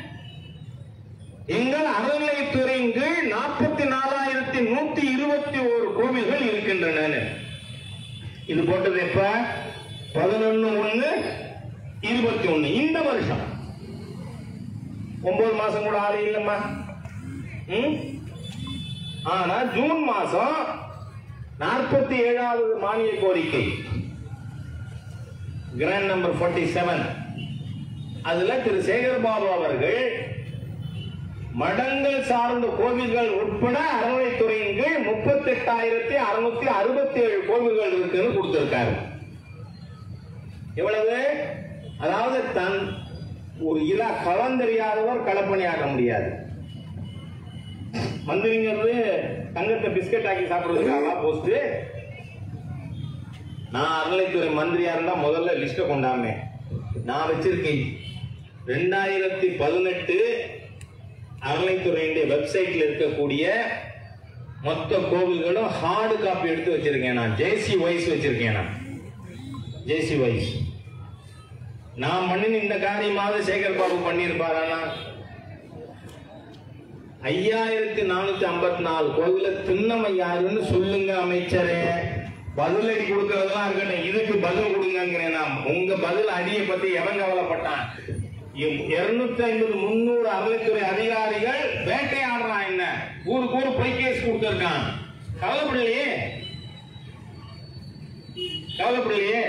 எங்கள் அறநிலையத்துறையின் கீழ் நாற்பத்தி நாலாயிரத்தி நூத்தி இருபத்தி ஒரு கோவில்கள் இருக்கின்றன இது போட்டது எப்ப பதினொன்னு ஒண்ணு இருபத்தி ஒண்ணு இந்த வருஷம் ஒன்பது மாசம் கூட ஆளு இல்லம்மா ம்? ஆனா ஜூன் மாசம் நாற்பத்தி ஏழாவது மானிய கோரிக்கை கிராண்ட் நம்பர் 47 செவன் அதுல திரு சேகர் பாபு அவர்கள் மடங்கள் சார்ந்த கோவில்கள் உட்பட அறநிலைத்துறையின் கீழ் முப்பத்தி எட்டாயிரத்தி அறுநூத்தி அறுபத்தி ஏழு கோவில்கள் இருக்குன்னு கொடுத்திருக்காரு எவ்வளவு அதாவது தன் ஒரு இலா கலந்தறியாதவர் களப்பணியாற்ற முடியாது மந்திரிங்கிறது தங்கத்தை பிஸ்கட் ஆக்கி சாப்பிடுறதுக்காக போஸ்ட் நான் அறநிலைத்துறை மந்திரியா இருந்தா முதல்ல லிஸ்ட கொண்டாமே நான் வச்சிருக்கேன் ரெண்டாயிரத்தி பதினெட்டு அறநிலைத்துறையினுடைய வெப்சைட்ல இருக்கக்கூடிய மொத்த கோவில்களும் ஹார்டு காப்பி எடுத்து வச்சிருக்கேன் நான் ஜேசி வைஸ் வச்சிருக்கேன் நான் ஜேசி வைஸ் நான் பண்ணின இந்த காரியமாவது சேகர் பாபு பண்ணியிருப்பாரானா ஐயாயிரத்தி நானூத்தி ஐம்பத்தி நாலு கோவில திண்ணமை யாருன்னு சொல்லுங்க அமைச்சரே பதிலடி கொடுக்கறதெல்லாம் இருக்கட்டும் இதுக்கு பதில் கொடுங்கிறேன் நான் உங்க பதில் அடியை பத்தி எவன் கவலைப்பட்டான் இருநூத்தி ஐம்பது முன்னூறு அறநிலைத்துறை அதிகாரிகள் வேட்டையாடுறான் என்ன ஊருக்கு ஊரு பொய் கேஸ் கொடுத்திருக்கான் கவலைப்படலையே கவலைப்படலையே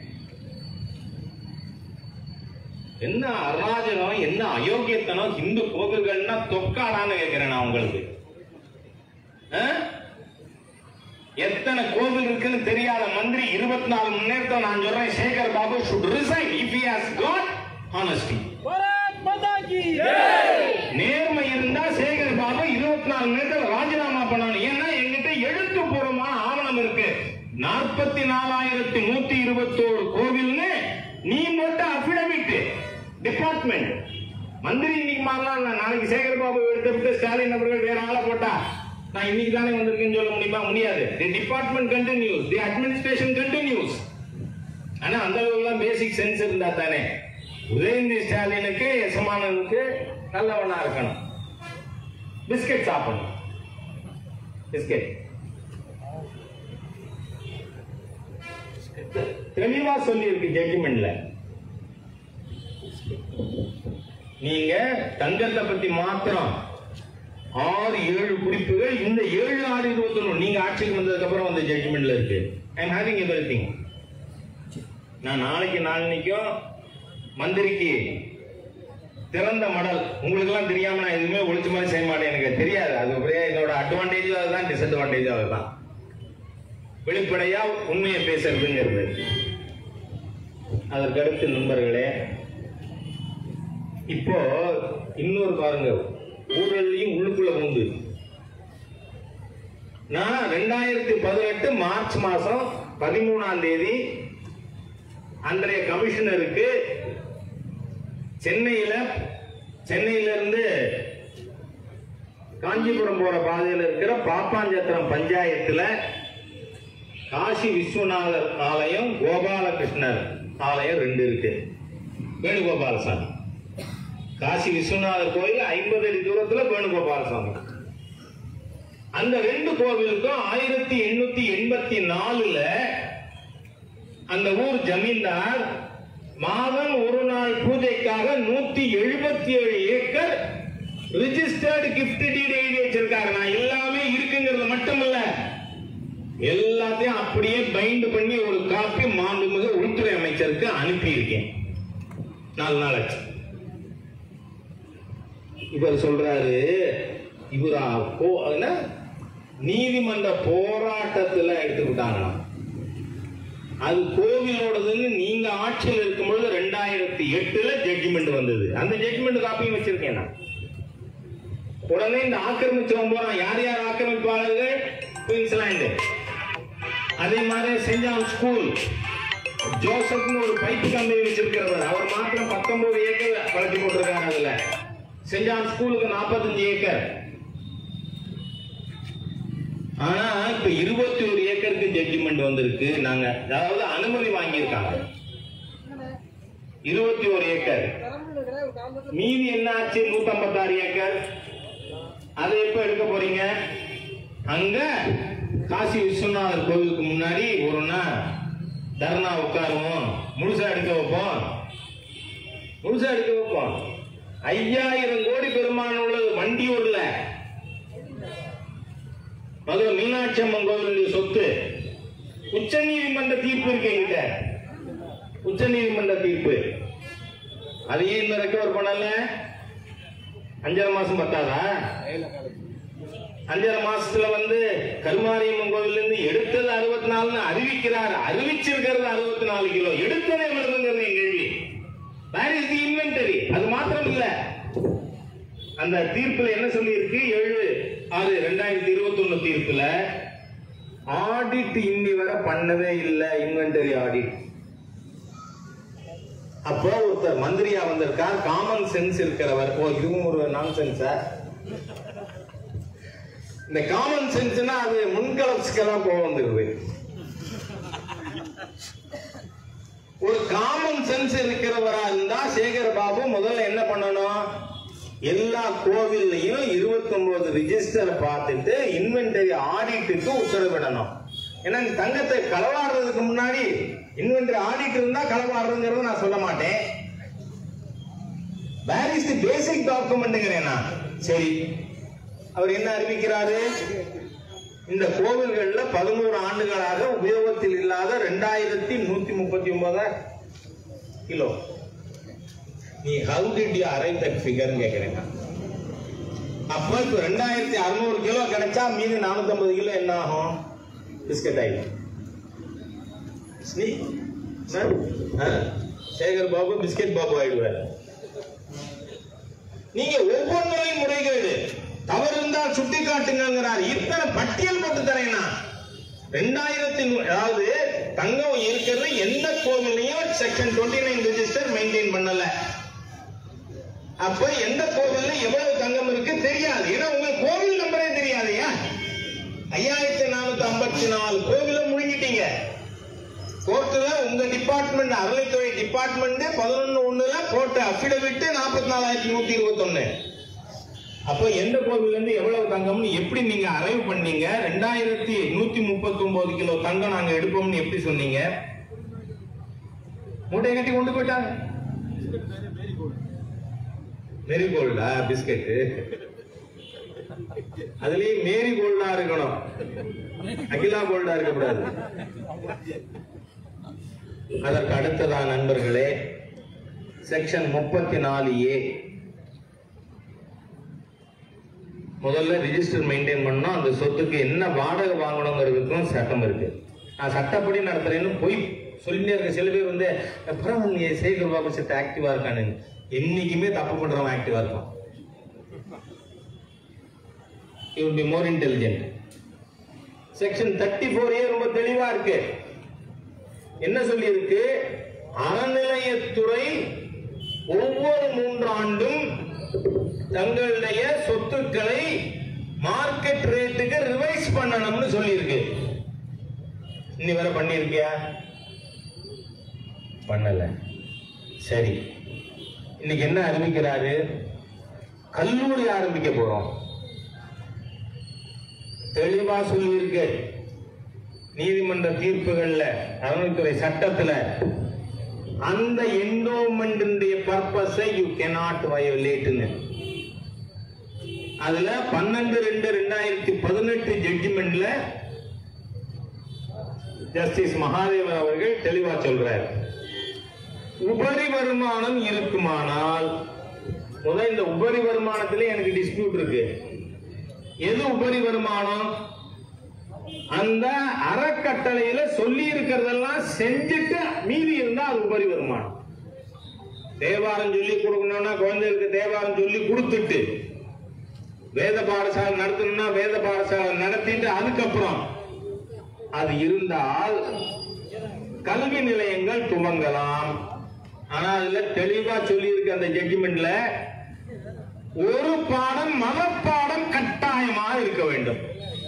என்ன அராஜகம் என்ன அயோக்கியத்தனம் இந்து கோவில்கள்னா தொக்காடான்னு கேட்கிறேன் நான் உங்களுக்கு ஆ? எத்தனை கோவில் இருக்குன்னு தெரியாத மந்திரி இருபத்தி நாலு மணி நேரத்தை நான் சொல்றேன் Sekar Babu should resign if he has got honesty Bharat மாதா கி நேர்மை இருந்தா சேகர் பாபு இருபத்தி நாலு நேரத்தில் ராஜினாமா பண்ணணும் ஏன்னா எங்கிட்ட எழுத்துப்பூர்வமான ஆவணம் இருக்கு நாற்பத்தி நாலாயிரத்தி நூத்தி இருபத்தோரு கோவில்னு நீ போட்ட அபிடவிட் டிபார்ட்மெண்ட் மந்திரி இன்னைக்கு மாறலாம் இல்ல. நாளைக்கு சேகர் பாபு எடுத்துட்டு ஸ்டாலின் அவர்கள் வேற ஆளை போட்டா நான் இன்னைக்கு தானே வந்திருக்கேன்னு சொல்ல முடியுமா முடியாது the department continues the administration continues ஆனா அந்த அளவுக்குலாம் பேசிக் சென்ஸ் இருந்தா தானே உதயநிதி ஸ்டாலினுக்கு எசமானனுக்கு நல்லவனா இருக்கணும் பிஸ்கட் சாப்பிடணும் பிஸ்கட் தெளிவா சொல்லி இருக்கு ஜட்ஜ்மெண்ட்ல நீங்க தங்கத்தை பத்தி மாத்திரம் ஆறு ஏழு குறிப்புகள் இந்த ஏழு ஆறு இருபத்தி ஒண்ணு நீங்க ஆட்சிக்கு வந்ததுக்கு அப்புறம் வந்த ஜட்ஜ்மெண்ட்ல இருக்கு I am having everything நான் நாளைக்கு நாளைக்கும் மந்திரிக்கு திறந்த மடல் உங்களுக்கு எல்லாம் தெரியாம நான் எதுவுமே ஒழிச்சு மாதிரி செய்ய மாட்டேன் எனக்கு தெரியாது அது அப்படியே என்னோட அட்வான்டேஜும் அதுதான் டிஸ்அட்வான்டேஜும் அதுதான் வெளிப்படையா உண்மையை பேசுறதுங்கிறது அதற்கடுத்து நண்பர்களே இப்போ இன்னொரு பாருங்க ஊழல்லையும் உள்ளுக்குள்ள உண்டு நான் ரெண்டாயிரத்தி பதினெட்டு மார்ச் மாசம் பதிமூணாம் தேதி அன்றைய கமிஷனருக்கு சென்னையில சென்னையில இருந்து காஞ்சிபுரம் போற பாதையில் இருக்கிற பாப்பாஞ்சத்திரம் பஞ்சாயத்துல காசி விஸ்வநாதர் ஆலயம் கோபாலகிருஷ்ணர் ஆலயம் ரெண்டு இருக்கு வேணுகோபாலசாமி காசி விஸ்வநாதர் கோயில் ஐம்பது அடி தூரத்துல வேணுகோபாலசாமி அந்த ரெண்டு கோவிலுக்கும் ஆயிரத்தி எண்ணூத்தி எண்பத்தி நாலுல அந்த ஊர் ஜமீன்தார் மாதம் ஒரு நாள் பூஜைக்காக நூத்தி எழுபத்தி ஏழு ஏக்கர் ரிஜிஸ்டர்டு கிஃப்ட் டீட் எழுதி வச்சிருக்காரு நான் எல்லாமே இருக்குங்கிறது மட்டும் இல்ல எல்லாத்தையும் அப்படியே பைண்ட் பண்ணி ஒரு காப்பி மாண்புமிகு உள்துறை அமைச்சருக்கு அனுப்பி இருக்கேன் நாலு நாள் ஆச்சு இவர் சொல்றாரு இவர் என்ன நீதிமன்ற போராட்டத்துல எடுத்துக்கிட்டாங்களாம் அது கோவிலோடதுன்னு நீங்க ஆட்சியில் இருக்கும்பொழுது ரெண்டாயிரத்தி எட்டுல ஜட்ஜ்மெண்ட் வந்தது அந்த ஜட்ஜ்மெண்ட் காப்பியும் வச்சிருக்கேன் நான் உடனே இந்த ஆக்கிரமிச்சவன் போறான் யார் யார் ஆக்கிரமிப்பாளர்கள் குயின்ஸ்லாந்து அதே மாதிரி சென்ட் ஜான் ஸ்கூல் ஜோசப்னு ஒரு பைப்பு கம்பெனி வச்சிருக்கிறவர் அவர் மாத்திரம் பத்தொன்பது ஏக்கர் வளர்ச்சி போட்டிருக்காரு அதுல சென்ட் ஜான் ஸ்கூலுக்கு நாற்பத்தஞ்சு ஏக்கர் ஆனா இப்ப இருபத்தி ஒரு ஏக்கருக்கு ஜட்ஜ்மெண்ட் வந்திருக்கு நாங்க அதாவது அனுமதி வாங்கியிருக்காங்க இருபத்தி ஒரு ஏக்கர் மீதி என்ன ஆச்சு நூத்தி ஐம்பத்தாறு ஏக்கர் அதை எப்ப எடுக்க போறீங்க அங்க காசி விஸ்வநாதர் கோவிலுக்கு முன்னாடி ஒரு நாள் தர்ணா உட்காருவோம் முழுசா எடுக்க வைப்போம் முழுசா எடுக்க வைப்போம் ஐயாயிரம் கோடி பெருமான் உள்ளது வண்டியூர்ல மதுரை மீனாட்சி அம்மன் கோவிலுடைய சொத்து உச்ச நீதிமன்ற தீர்ப்பு இருக்கு என்கிட்ட உச்ச நீதிமன்ற தீர்ப்பு அதையே இன்னும் ரெக்கவர் பண்ணல அஞ்சரை மாசம் பத்தாதா அஞ்சரை மாசத்துல வந்து கருமாரியம்மன் கோவில்ல இருந்து எடுத்தது அறுபத்தி நாலுன்னு அறிவிக்கிறார் அறிவிச்சிருக்கிறது அறுபத்தி நாலு கிலோ எடுத்ததே எவ்வளவுங்கிறது என் கேள்வி வேர் இஸ் தி இன்வென்டரி அது மாத்திரம் இல்ல அந்த தீர்ப்புல என்ன சொல்லி இருக்கு ஏழு ஆறு ரெண்டாயிரத்தி இருபத்தி ஒண்ணு தீர்ப்புல ஆடிட் இன்னி வரை பண்ணவே இல்லை இன்வென்டரி ஆடிட் அப்போ ஒருத்தர் மந்திரியா வந்திருக்கார் காமன் சென்ஸ் இருக்கிறவர் ஓ இதுவும் ஒரு நான் சென்ஸா இந்த காமன் சென்ஸ்னா அது முன்கலப்ஸ்க்கெல்லாம் போக வந்துருது ஒரு காமன் சென்ஸ் இருக்கிறவரா இருந்தா சேகர் பாபு முதல்ல என்ன பண்ணணும் எல்லா கோவில்லையும் இருபத்தி ஒன்பது ரிஜிஸ்டர் பார்த்துட்டு இன்வென்டரி ஆடிட்டுக்கு உத்தரவிடணும் ஏன்னா இந்த தங்கத்தை களவாடுறதுக்கு முன்னாடி இன்வென்டரி ஆடிட் இருந்தா களவாடுறதுங்கிறத நான் சொல்ல மாட்டேன் வேர் இஸ் தி பேசிக் டாக்குமெண்ட்ங்கிறேன் நான் சரி அவர் என்ன அறிவிக்கிறாரு இந்த கோவில்கள்ல பதினோரு ஆண்டுகளாக உபயோகத்தில் இல்லாத ரெண்டாயிரத்தி நூத்தி முப்பத்தி ஒன்பது கிலோ நீ how did you arrive that figure கேக்குறேன் நான். அப்ப இப்ப ரெண்டாயிரத்தி அறுநூறு கிலோ கிடைச்சா மீதி நானூத்தி ஐம்பது கிலோ என்ன ஆகும் பிஸ்கட் ஆயிடும் ஸ்னீ சார் ஆ, சேகர் பாபு பிஸ்கட் பாபு ஆயிடுவார் நீங்க ஒவ்வொன்றையும் முறைகேடு தவறு இருந்தால் சுட்டி காட்டுங்கிறார் இத்தனை பட்டியல் போட்டு தரேனா ரெண்டாயிரத்தி நூ- அதாவது தங்கம் இருக்கிறது எந்த கோவிலையும் section twenty nine register maintain பண்ணல அப்ப எந்த கோவில்ல எவ்வளவு தங்கம் இருக்கு தெரியாது ஏன்னா உங்க கோவில் நம்பரே தெரியாதையா ஐயாயிரத்தி நானூத்தி ஐம்பத்தி நாலு கோவில முழுங்கிட்டீங்க கோர்ட்டுல உங்க டிபார்ட்மெண்ட் அறளைத்துறை டிபார்ட்மெண்ட் பதினொன்னு ஒண்ணுல போட்ட அபிடவிட் நாற்பத்தி நாலாயிரத்தி நூத்தி இருபத்தி ஒண்ணு அப்போ எந்த கோவில்ல இருந்து எவ்வளவு தங்கம்னு எப்படி நீங்க அரைவ் பண்ணீங்க ரெண்டாயிரத்தி நூத்தி முப்பத்தி ஒன்பது கிலோ தங்கம் நாங்க எடுப்போம்னு எப்படி சொன்னீங்க மூட்டை கட்டி கொண்டு போயிட்டாங்க மேரி கோல்டா பிஸ்கட் அதுலயும் மேரி கோல்டா இருக்கணும் அகிலா கோல்டா இருக்கக்கூடாது அதற்கு அடுத்ததா நண்பர்களே செக்ஷன் முப்பத்தி நாலு ஏ முதல்ல ரிஜிஸ்டர் மெயின்டைன் பண்ணணும் அந்த சொத்துக்கு என்ன வாடகை வாங்கணுங்கிறதுக்கும் சட்டம் இருக்கு நான் சட்டப்படி நடத்துறேன்னு போய் சொல்லிட்டே இருக்க சில பேர் வந்து பரவாயில்லையே சேகர் பாபு சட்ட ஆக்டிவா இருக்கானு என்னைக்குமே தப்பு பண்றவன் ஆக்டிவா இருக்கான் you be more intelligent section thirty four A ரொம்ப தெளிவா இருக்கு என்ன சொல்லி இருக்கு அறநிலையத்துறை ஒவ்வொரு மூன்றாண்டும் தங்களுடைய சொத்துக்களை மார்க்கெட் ரேட்டுக்கு ரிவைஸ் பண்ணணும்னு சொல்லியிருக்கு இன்னி வரை பண்ணியிருக்கியா பண்ணல சரி இன்னைக்கு என்ன அறிவிக்கிறாரு கல்லூரி ஆரம்பிக்க போறோம் தெளிவா சொல்லியிருக்கு நீதிமன்ற தீர்ப்புகள்ல அறநிலைத்துறை சட்டத்துல அந்த என்டோமெண்ட் பர்பஸை யூ cannot வயோலேட்னு அதுல பன்னெண்டு ரெண்டு ரெண்டாயிரத்தி பதினெட்டு ஜட்ஜ்மெண்ட்ல ஜஸ்டிஸ் மகாதேவன் அவர்கள் தெளிவா சொல்றார் உபரி வருமானம் இருக்குமானால் முதல் இந்த உபரி வருமானத்திலே எனக்கு டிஸ்பியூட் இருக்கு எது உபரி வருமானம் அந்த அறக்கட்டளையில சொல்லி இருக்கிறதெல்லாம் செஞ்சுட்டு மீதி இருந்தா அது உபரி வருமானம் தேவாரம் சொல்லி கொடுக்கணும்னா குழந்தைகளுக்கு தேவாரம் சொல்லி கொடுத்துட்டு வேத பாடசாலை நடத்தணும்னா வேத பாடசாலை நடத்திட்டு அதுக்கப்புறம் அது இருந்தால் கல்வி நிலையங்கள் துவங்கலாம் ஆனா அதுல தெளிவா சொல்லி இருக்கு அந்த ஜட்ஜ்மெண்ட்ல ஒரு பாடம் மதப்பாடம் கட்டாயமாக இருக்க வேண்டும்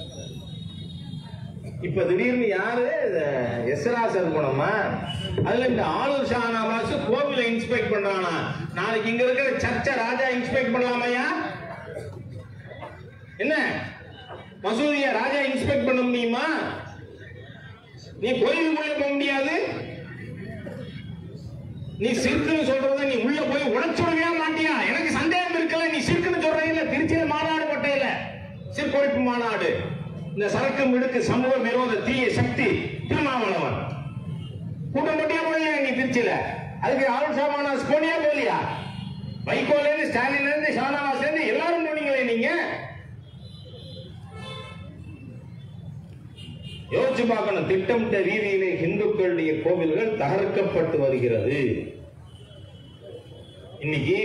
இப்ப திடீர்னு யாரு எஸ்ராசர் போனோமா அதுல இந்த ஆளுர் ஷானாவாஸ் கோவில இன்ஸ்பெக்ட் பண்றானா நாளைக்கு இங்க இருக்கிற சர்ச்சை ராஜா இன்ஸ்பெக்ட் பண்ணலாமையா என்ன மசூதிய ராஜா இன்ஸ்பெக்ட் பண்ண முடியுமா நீ கோயிலுக்குள்ள போக முடியாது நீ சிறுக்குன்னு சொல்றத நீ உள்ள போய் உடைச்சுடவே மாட்டியா எனக்கு சந்தேகம் இருக்கல நீ சிறுக்குன்னு சொல்ற இல்ல திருச்சியில மாநாடு பட்டையில சிற்கொழிப்பு மாநாடு இந்த சரக்கு மிடுக்கு சமூக விரோத தீய சக்தி திருமாவளவன் கூட்டம் போட்டியா போடலையா நீ திருச்சியில அதுக்கு ஆளும் சாமானாஸ் போனியா போலியா வைகோல இருந்து ஸ்டாலின்ல இருந்து ஷானவாஸ்ல இருந்து எல்லாரும் போனீங்களே நீங்க யோசிச்சு பார்க்கணும் திட்டமிட்ட ரீதியிலே இந்துக்களுடைய கோவில்கள் தகர்க்கப்பட்டு வருகிறது இன்னைக்கு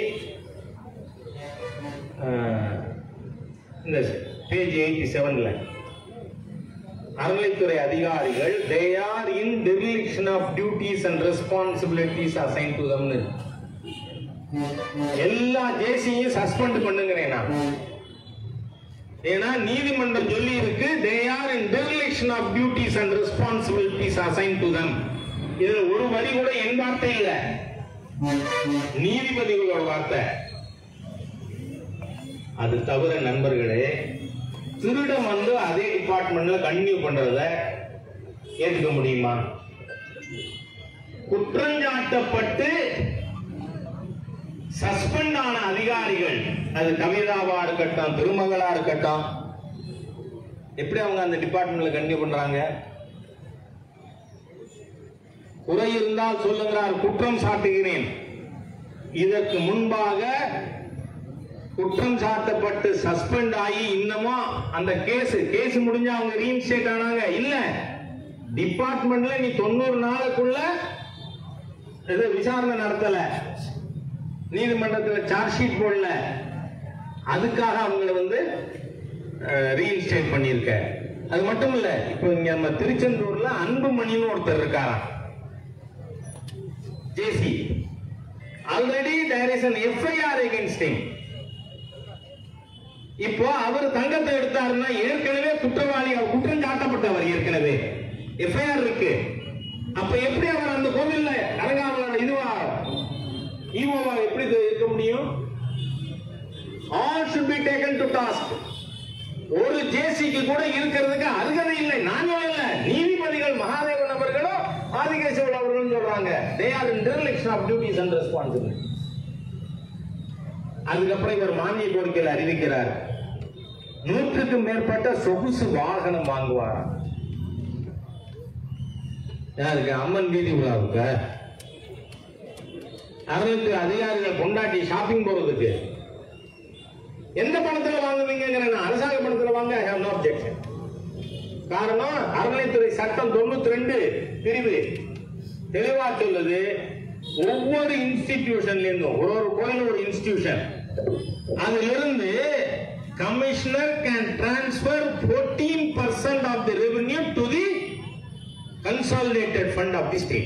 ஆஹ், இந்த பேஜ் எயிட்டி செவன்ல அறநிலைத்துறை அதிகாரிகள் they are in dereliction of duties and responsibilities assign to தம்னு எல்லா ஜேசியும் சஸ்பெண்ட் பண்ணுங்கிறேன் நான் ஏன்னா நீதிமன்றம் சொல்லி இருக்கு they are in dereliction of duties and responsibilities assign to them இதுல ஒரு வரி கூட என் வார்த்தை இல்ல நீதிபதிகளோட வார்த்தை அது தவிர நண்பர்களே திருடம் வந்து அதே டிபார்ட்மெண்ட்ல கண்டினியூ பண்றத ஏற்றுக்க முடியுமா குற்றஞ்சாட்டப்பட்டு சஸ்பெண்ட் ஆன அதிகாரிகள் அது கவிதாவா இருக்கட்டும் திருமகளா இருக்கட்டும் எப்படி அவங்க அந்த டிபார்ட்மெண்ட்ல கண்டினியூ பண்றாங்க குறை இருந்தால் சொல்லுகிறார் குற்றம் சாட்டுகிறேன் இதற்கு முன்பாக குற்றம் சாட்டப்பட்டு சஸ்பெண்ட் ஆகி இன்னமும் அந்த கேஸ் கேஸ் முடிஞ்சு அவங்க ரீஇன்ஸ்டேட் ஆனாங்க இல்ல டிபார்ட்மெண்ட்ல நீ தொண்ணூறு நாளுக்குள்ள இது விசாரணை நடத்தல நீதிமன்றத்துல சார்ஜ் ஷீட் போடல அதுக்காக அவங்கள வந்து ரீஇன்ஸ்டேட் பண்ணியிருக்க அது மட்டும் இல்ல இப்போ இங்க நம்ம திருச்செந்தூர்ல அன்புமணின்னு ஒருத்தர் இருக்காராம் JC already there is an FIR against him இப்போ அவர் தங்கத்தை எடுத்தாருன்னா ஏற்கனவே குற்றவாளி அவர் குற்றம் சாட்டப்பட்டவர் ஏற்கனவே எஃப்ஐஆர் இருக்கு அப்ப எப்படி அவர் அந்த கோவில்ல அலங்காவலர் இதுவா ஈவோவா எப்படி இது இருக்க முடியும் all should be taken to task ஒரு ஜேசிக்கு கூட இருக்கிறதுக்கு அருகதை இல்லை நான் சொல்லல நீதிபதிகள் மகாதேவன் அவர்களும் ஆதிகேசவல் அவர்களும் சொல்றாங்க they are in dereliction of duties and responsibility அதுக்கப்புறம் இவர் மானிய கோரிக்கையில் அறிவிக்கிறார் நூற்றுக்கும் மேற்பட்ட சொகுசு வாகனம் வாங்குவாராம் யாருக்கு அம்மன் வீதி விழாவுக்கு அறுநூத்தி அதிகாரிகள் கொண்டாட்டி ஷாப்பிங் போறதுக்கு எந்த பணத்துல வாங்குவீங்க அரசாங்க பணத்துல வாங்க ஐ ஹவ் நோ அப்ஜெக்ஷன் காரணம் அறநிலைத்துறை சட்டம் தொண்ணூத்தி ரெண்டு பிரிவு தெளிவா சொல்லுது ஒவ்வொரு இன்ஸ்டிடியூஷன்ல இருந்தும் ஒரு ஒரு கோயில் ஒரு இன்ஸ்டிடியூஷன் அதிலிருந்து commissioner can transfer 14% percent of the revenue to the consolidated fund of the state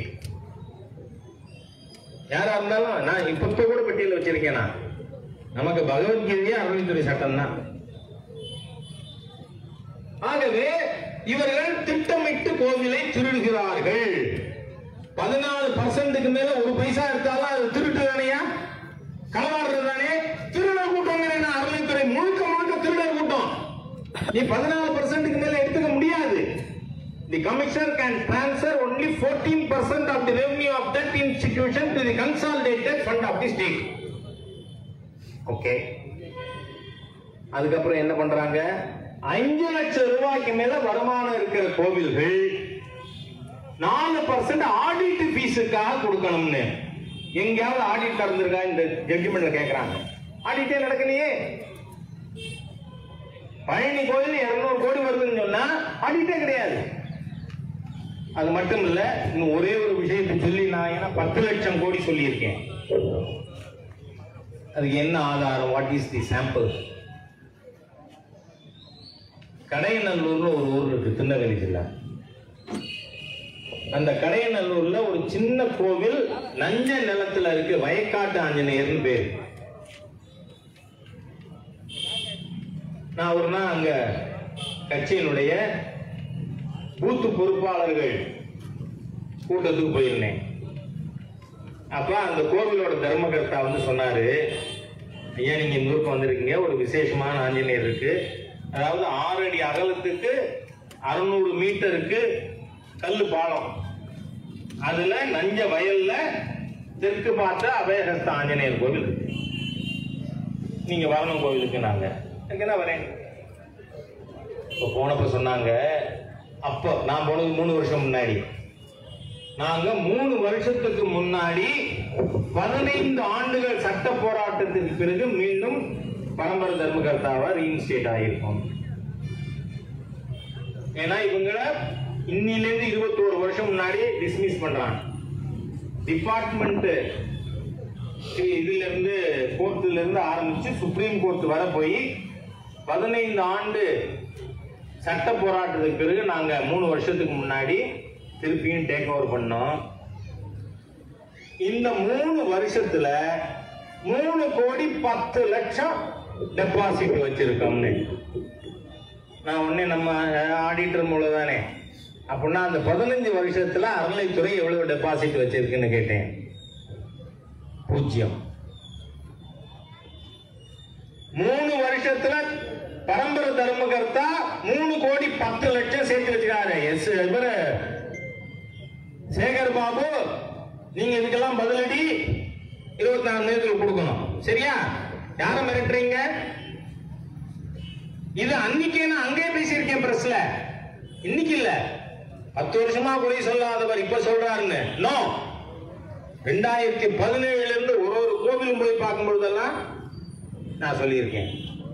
யாரா இருந்தாலும் நான் இப்ப இப்ப கூட பெட்டியில் வச்சிருக்கேன் நான் நமக்கு பகவத்கீதையே அறநிலைத்துறை சட்டம் தான் ஆகவே இவர்கள் திட்டமிட்டு கோவிலை திருடுகிறார்கள் பதினாலு பர்சன்ட்டுக்கு மேல ஒரு பைசா எடுத்தாலும் அது திருட்டு தானையா களவாடுறது தானே திருடர் கூட்டம் அறநிலைத்துறை முழுக்க முழுக்க திருடர் கூட்டம் நீ பதினாலு பர்சன்ட்டுக்கு மேல எடுத்துக்க முடியாது The commissioner can transfer only 14% of the revenue of that institution to the consolidated fund of the state. Okay அதுக்கப்புறம் என்ன பண்றாங்க அஞ்சு லட்சம் ரூபாய்க்கு மேல வருமானம் இருக்கிற கோவில்கள் நாலு பர்சன்ட் ஆடிட் ஃபீஸுக்காக கொடுக்கணும்னு எங்கேயாவது ஆடிட் நடந்திருக்கா இந்த ஜட்ஜ்மெண்ட்ல கேக்குறாங்க ஆடிட்டே நடக்கலையே பழனி கோயில் இருநூறு கோடி வருதுன்னு சொன்னா ஆடிட்டே கிடையாது அது மட்டும் இல்ல இன்னும் ஒரே ஒரு விஷயத்தை சொல்லி நான் ஏன்னா பத்து லட்சம் கோடி சொல்லியிருக்கேன் அதுக்கு என்ன ஆதாரம் வாட் இஸ் தி சாம்பிள் கடையநல்லூர்னு ஒரு ஊர் இருக்கு திருநெல்வேலி ஜில்லா அந்த கடையநல்லூர்ல ஒரு சின்ன கோவில் நஞ்ச நிலத்துல இருக்கு வயக்காட்டு ஆஞ்சநேயர்னு பேர் நான் ஒரு நாள் அங்க கட்சியினுடைய பூத்து பொறுப்பாளர்கள் கூட்டத்துக்கு போயிருந்தேன் அப்ப அந்த கோவிலோட தர்மகர்த்தா வந்து சொன்னாரு ஐயா நீங்க இந்த ஊருக்கு வந்திருக்கீங்க ஒரு விசேஷமான ஆஞ்சநேயர் இருக்கு அதாவது ஆறு அடி அகலத்துக்கு அறுநூறு மீட்டருக்கு கல்லு பாலம் அதுல நஞ்ச வயல்ல தெற்கு பார்த்த அபயஹஸ்த ஆஞ்சநேயர் கோவில் இருக்கு நீங்க வரணும் கோவிலுக்கு நாங்க எனக்கு என்ன வரேன் இப்போ போனப்ப சொன்னாங்க அப்போ நான் போனது மூணு வருஷம் முன்னாடி நாங்க மூணு வருஷத்துக்கு முன்னாடி பதினைந்து ஆண்டுகள் சட்ட போராட்டத்திற்கு பிறகு மீண்டும் பரம்பரை தர்மகர்த்தாவா ரீஇன்ஸ்டேட் ஆகியிருக்கோம் ஏன்னா இவங்கள இன்னிலிருந்து இருபத்தோரு வருஷம் முன்னாடி டிஸ்மிஸ் பண்றாங்க டிபார்ட்மெண்ட் இதுல இருந்து கோர்ட்ல இருந்து ஆரம்பிச்சு சுப்ரீம் கோர்ட் வர போய் பதினைந்து ஆண்டு சட்ட போராட்டத்துக்கு பிறகு நாங்க மூணு வருஷத்துக்கு முன்னாடி திருப்பியும் டேக் ஓவர் பண்ணோம் இந்த மூணு வருஷத்துல மூணு கோடி பத்து லட்சம் டெபாசிட் வச்சிருக்கோம்னு நான் உடனே நம்ம ஆடிட்டர் மூலம் தானே அப்படின்னா அந்த பதினஞ்சு வருஷத்துல அறநிலைத்துறை எவ்வளவு டெபாசிட் வச்சிருக்குன்னு கேட்டேன் பூஜ்ஜியம் மூணு வருஷத்துல பரம்பரை தர்மகர்த்தா மூணு கோடி பத்து லட்சம் சேர்த்து வச்சுக்காரு எஸ் இவரு சேகர் பாபு நீங்க இதுக்கெல்லாம் பதிலடி இருபத்தி நாலு நேரத்தில் கொடுக்கணும் சரியா யார மிரட்டுறீங்க இது அன்னைக்கே நான் அங்கேயே பேசியிருக்கேன் பிரஸ்ல இன்னைக்கு இல்ல பத்து வருஷமா குறை சொல்லாதவர் இப்ப சொல்றாருன்னு நோ ரெண்டாயிரத்தி பதினேழுல இருந்து ஒரு ஒரு கோவிலும் போய் பார்க்கும் பொழுதெல்லாம் நான் சொல்லியிருக்கேன்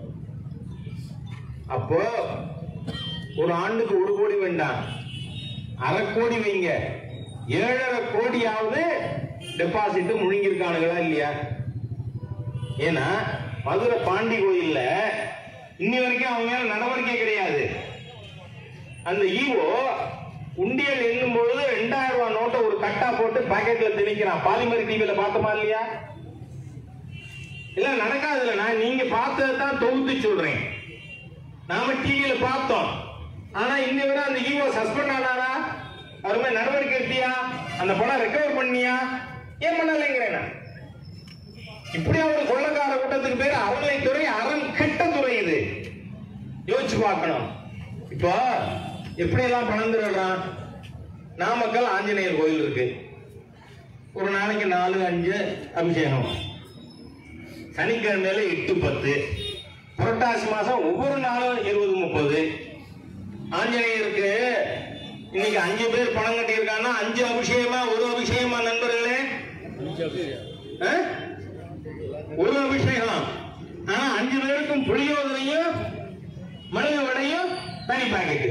அப்போ ஒரு ஆண்டுக்கு ஒரு கோடி வேண்டாம் அரை கோடி வைங்க ஏழரை கோடியாவது டெபாசிட் முழுங்கிருக்கானுங்களா இல்லையா ஏன்னா மதுரை பாண்டி கோயில்ல இன்னி வரைக்கும் அவங்க மேல நடவடிக்கை கிடையாது அந்த ஈவோ உண்டியல் எண்ணும் பொழுது ரெண்டாயிரம் ரூபாய் நோட்டை ஒரு கட்டா போட்டு பாக்கெட்ல திணிக்கிறான் பாலிமர் டிவியில பார்த்தோமா இல்லையா இல்ல நடக்காதுல்ல நான் நீங்க பார்த்ததை தான் தொகுத்து சொல்றேன் நாம டிவியில பார்த்தோம் ஆனா இன்னை விட அந்த ஈவோ சஸ்பெண்ட் ஆனாரா அவர் மேல நடவடிக்கை எடுத்தியா அந்த பணம் ரெக்கவர் பண்ணியா ஏன் பண்ணலைங்கிறேன் நான். இப்படி ஒரு கொள்ளக்கார கூட்டத்துக்கு பேர் அறநிலைத்துறை அறம் கெட்ட துறை இது யோசிச்சு பார்க்கணும் இப்போ எப்படி எல்லாம் பணம் திருடுறான் நாமக்கல் ஆஞ்சநேயர் கோயில் இருக்கு ஒரு நாளைக்கு நாலு அஞ்சு அபிஷேகம் சனிக்கிழமையில எட்டு பத்து புரட்டாசி மாசம் ஒவ்வொரு நாளும் இருபது முப்பது ஆஞ்சநேயருக்கு இன்னைக்கு அஞ்சு பேர் பணம் கட்டியிருக்காங்கன்னா அஞ்சு அபிஷேகமா ஒரு அபிஷேகமா நண்பர்களே ஆ? ஒரு அபிஷேகம் ஆனா அஞ்சு பேருக்கும் புளியோதரையும் மனித வடையும் தனி பாக்கெட்டு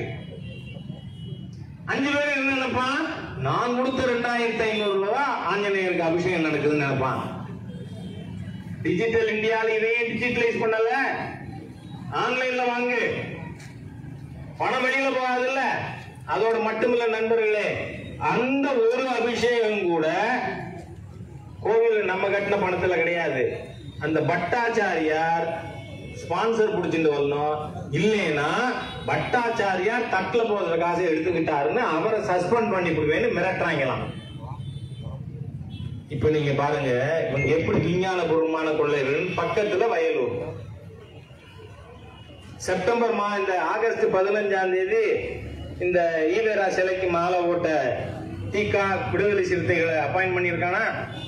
அஞ்சு பேர் என்ன நினைப்பான் நான் கொடுத்த ரெண்டாயிரத்தி ஐநூறு ரூபாய் ஆஞ்சநேயருக்கு அபிஷேகம் நடக்குதுன்னு நினைப்பான் டிஜிட்டல் இந்தியால இதையே டிஜிட்டலைஸ் பண்ணல ஆன்லைன்ல வாங்கு பணம் வெளியில போகாதுல்ல அதோட மட்டுமில்ல நண்பர்களே அந்த ஒரு அபிஷேகம் கூட கோவில் நம்ம கட்டின பணத்துல கிடையாது அந்த பட்டாச்சாரியார் ஸ்பான்சர் பிடிச்சிட்டு வரணும் இல்லைன்னா பட்டாச்சாரியார் தட்டுல போடுற காசை எடுத்துக்கிட்டாருன்னு அவரை சஸ்பெண்ட் பண்ணி விடுவேன்னு மிரட்டுறாங்களாம் இப்ப நீங்க பாருங்க இவங்க எப்படி விஞ்ஞான பூர்வமான கொள்ளைகள் பக்கத்துல வயலூர் செப்டம்பர் மா இந்த ஆகஸ்ட் பதினஞ்சாம் தேதி இந்த ஈவேரா சிலைக்கு மாலை ஓட்ட தீகா விடுதலை சிறுத்தைகளை அப்பாயின்ட் பண்ணியிருக்கானா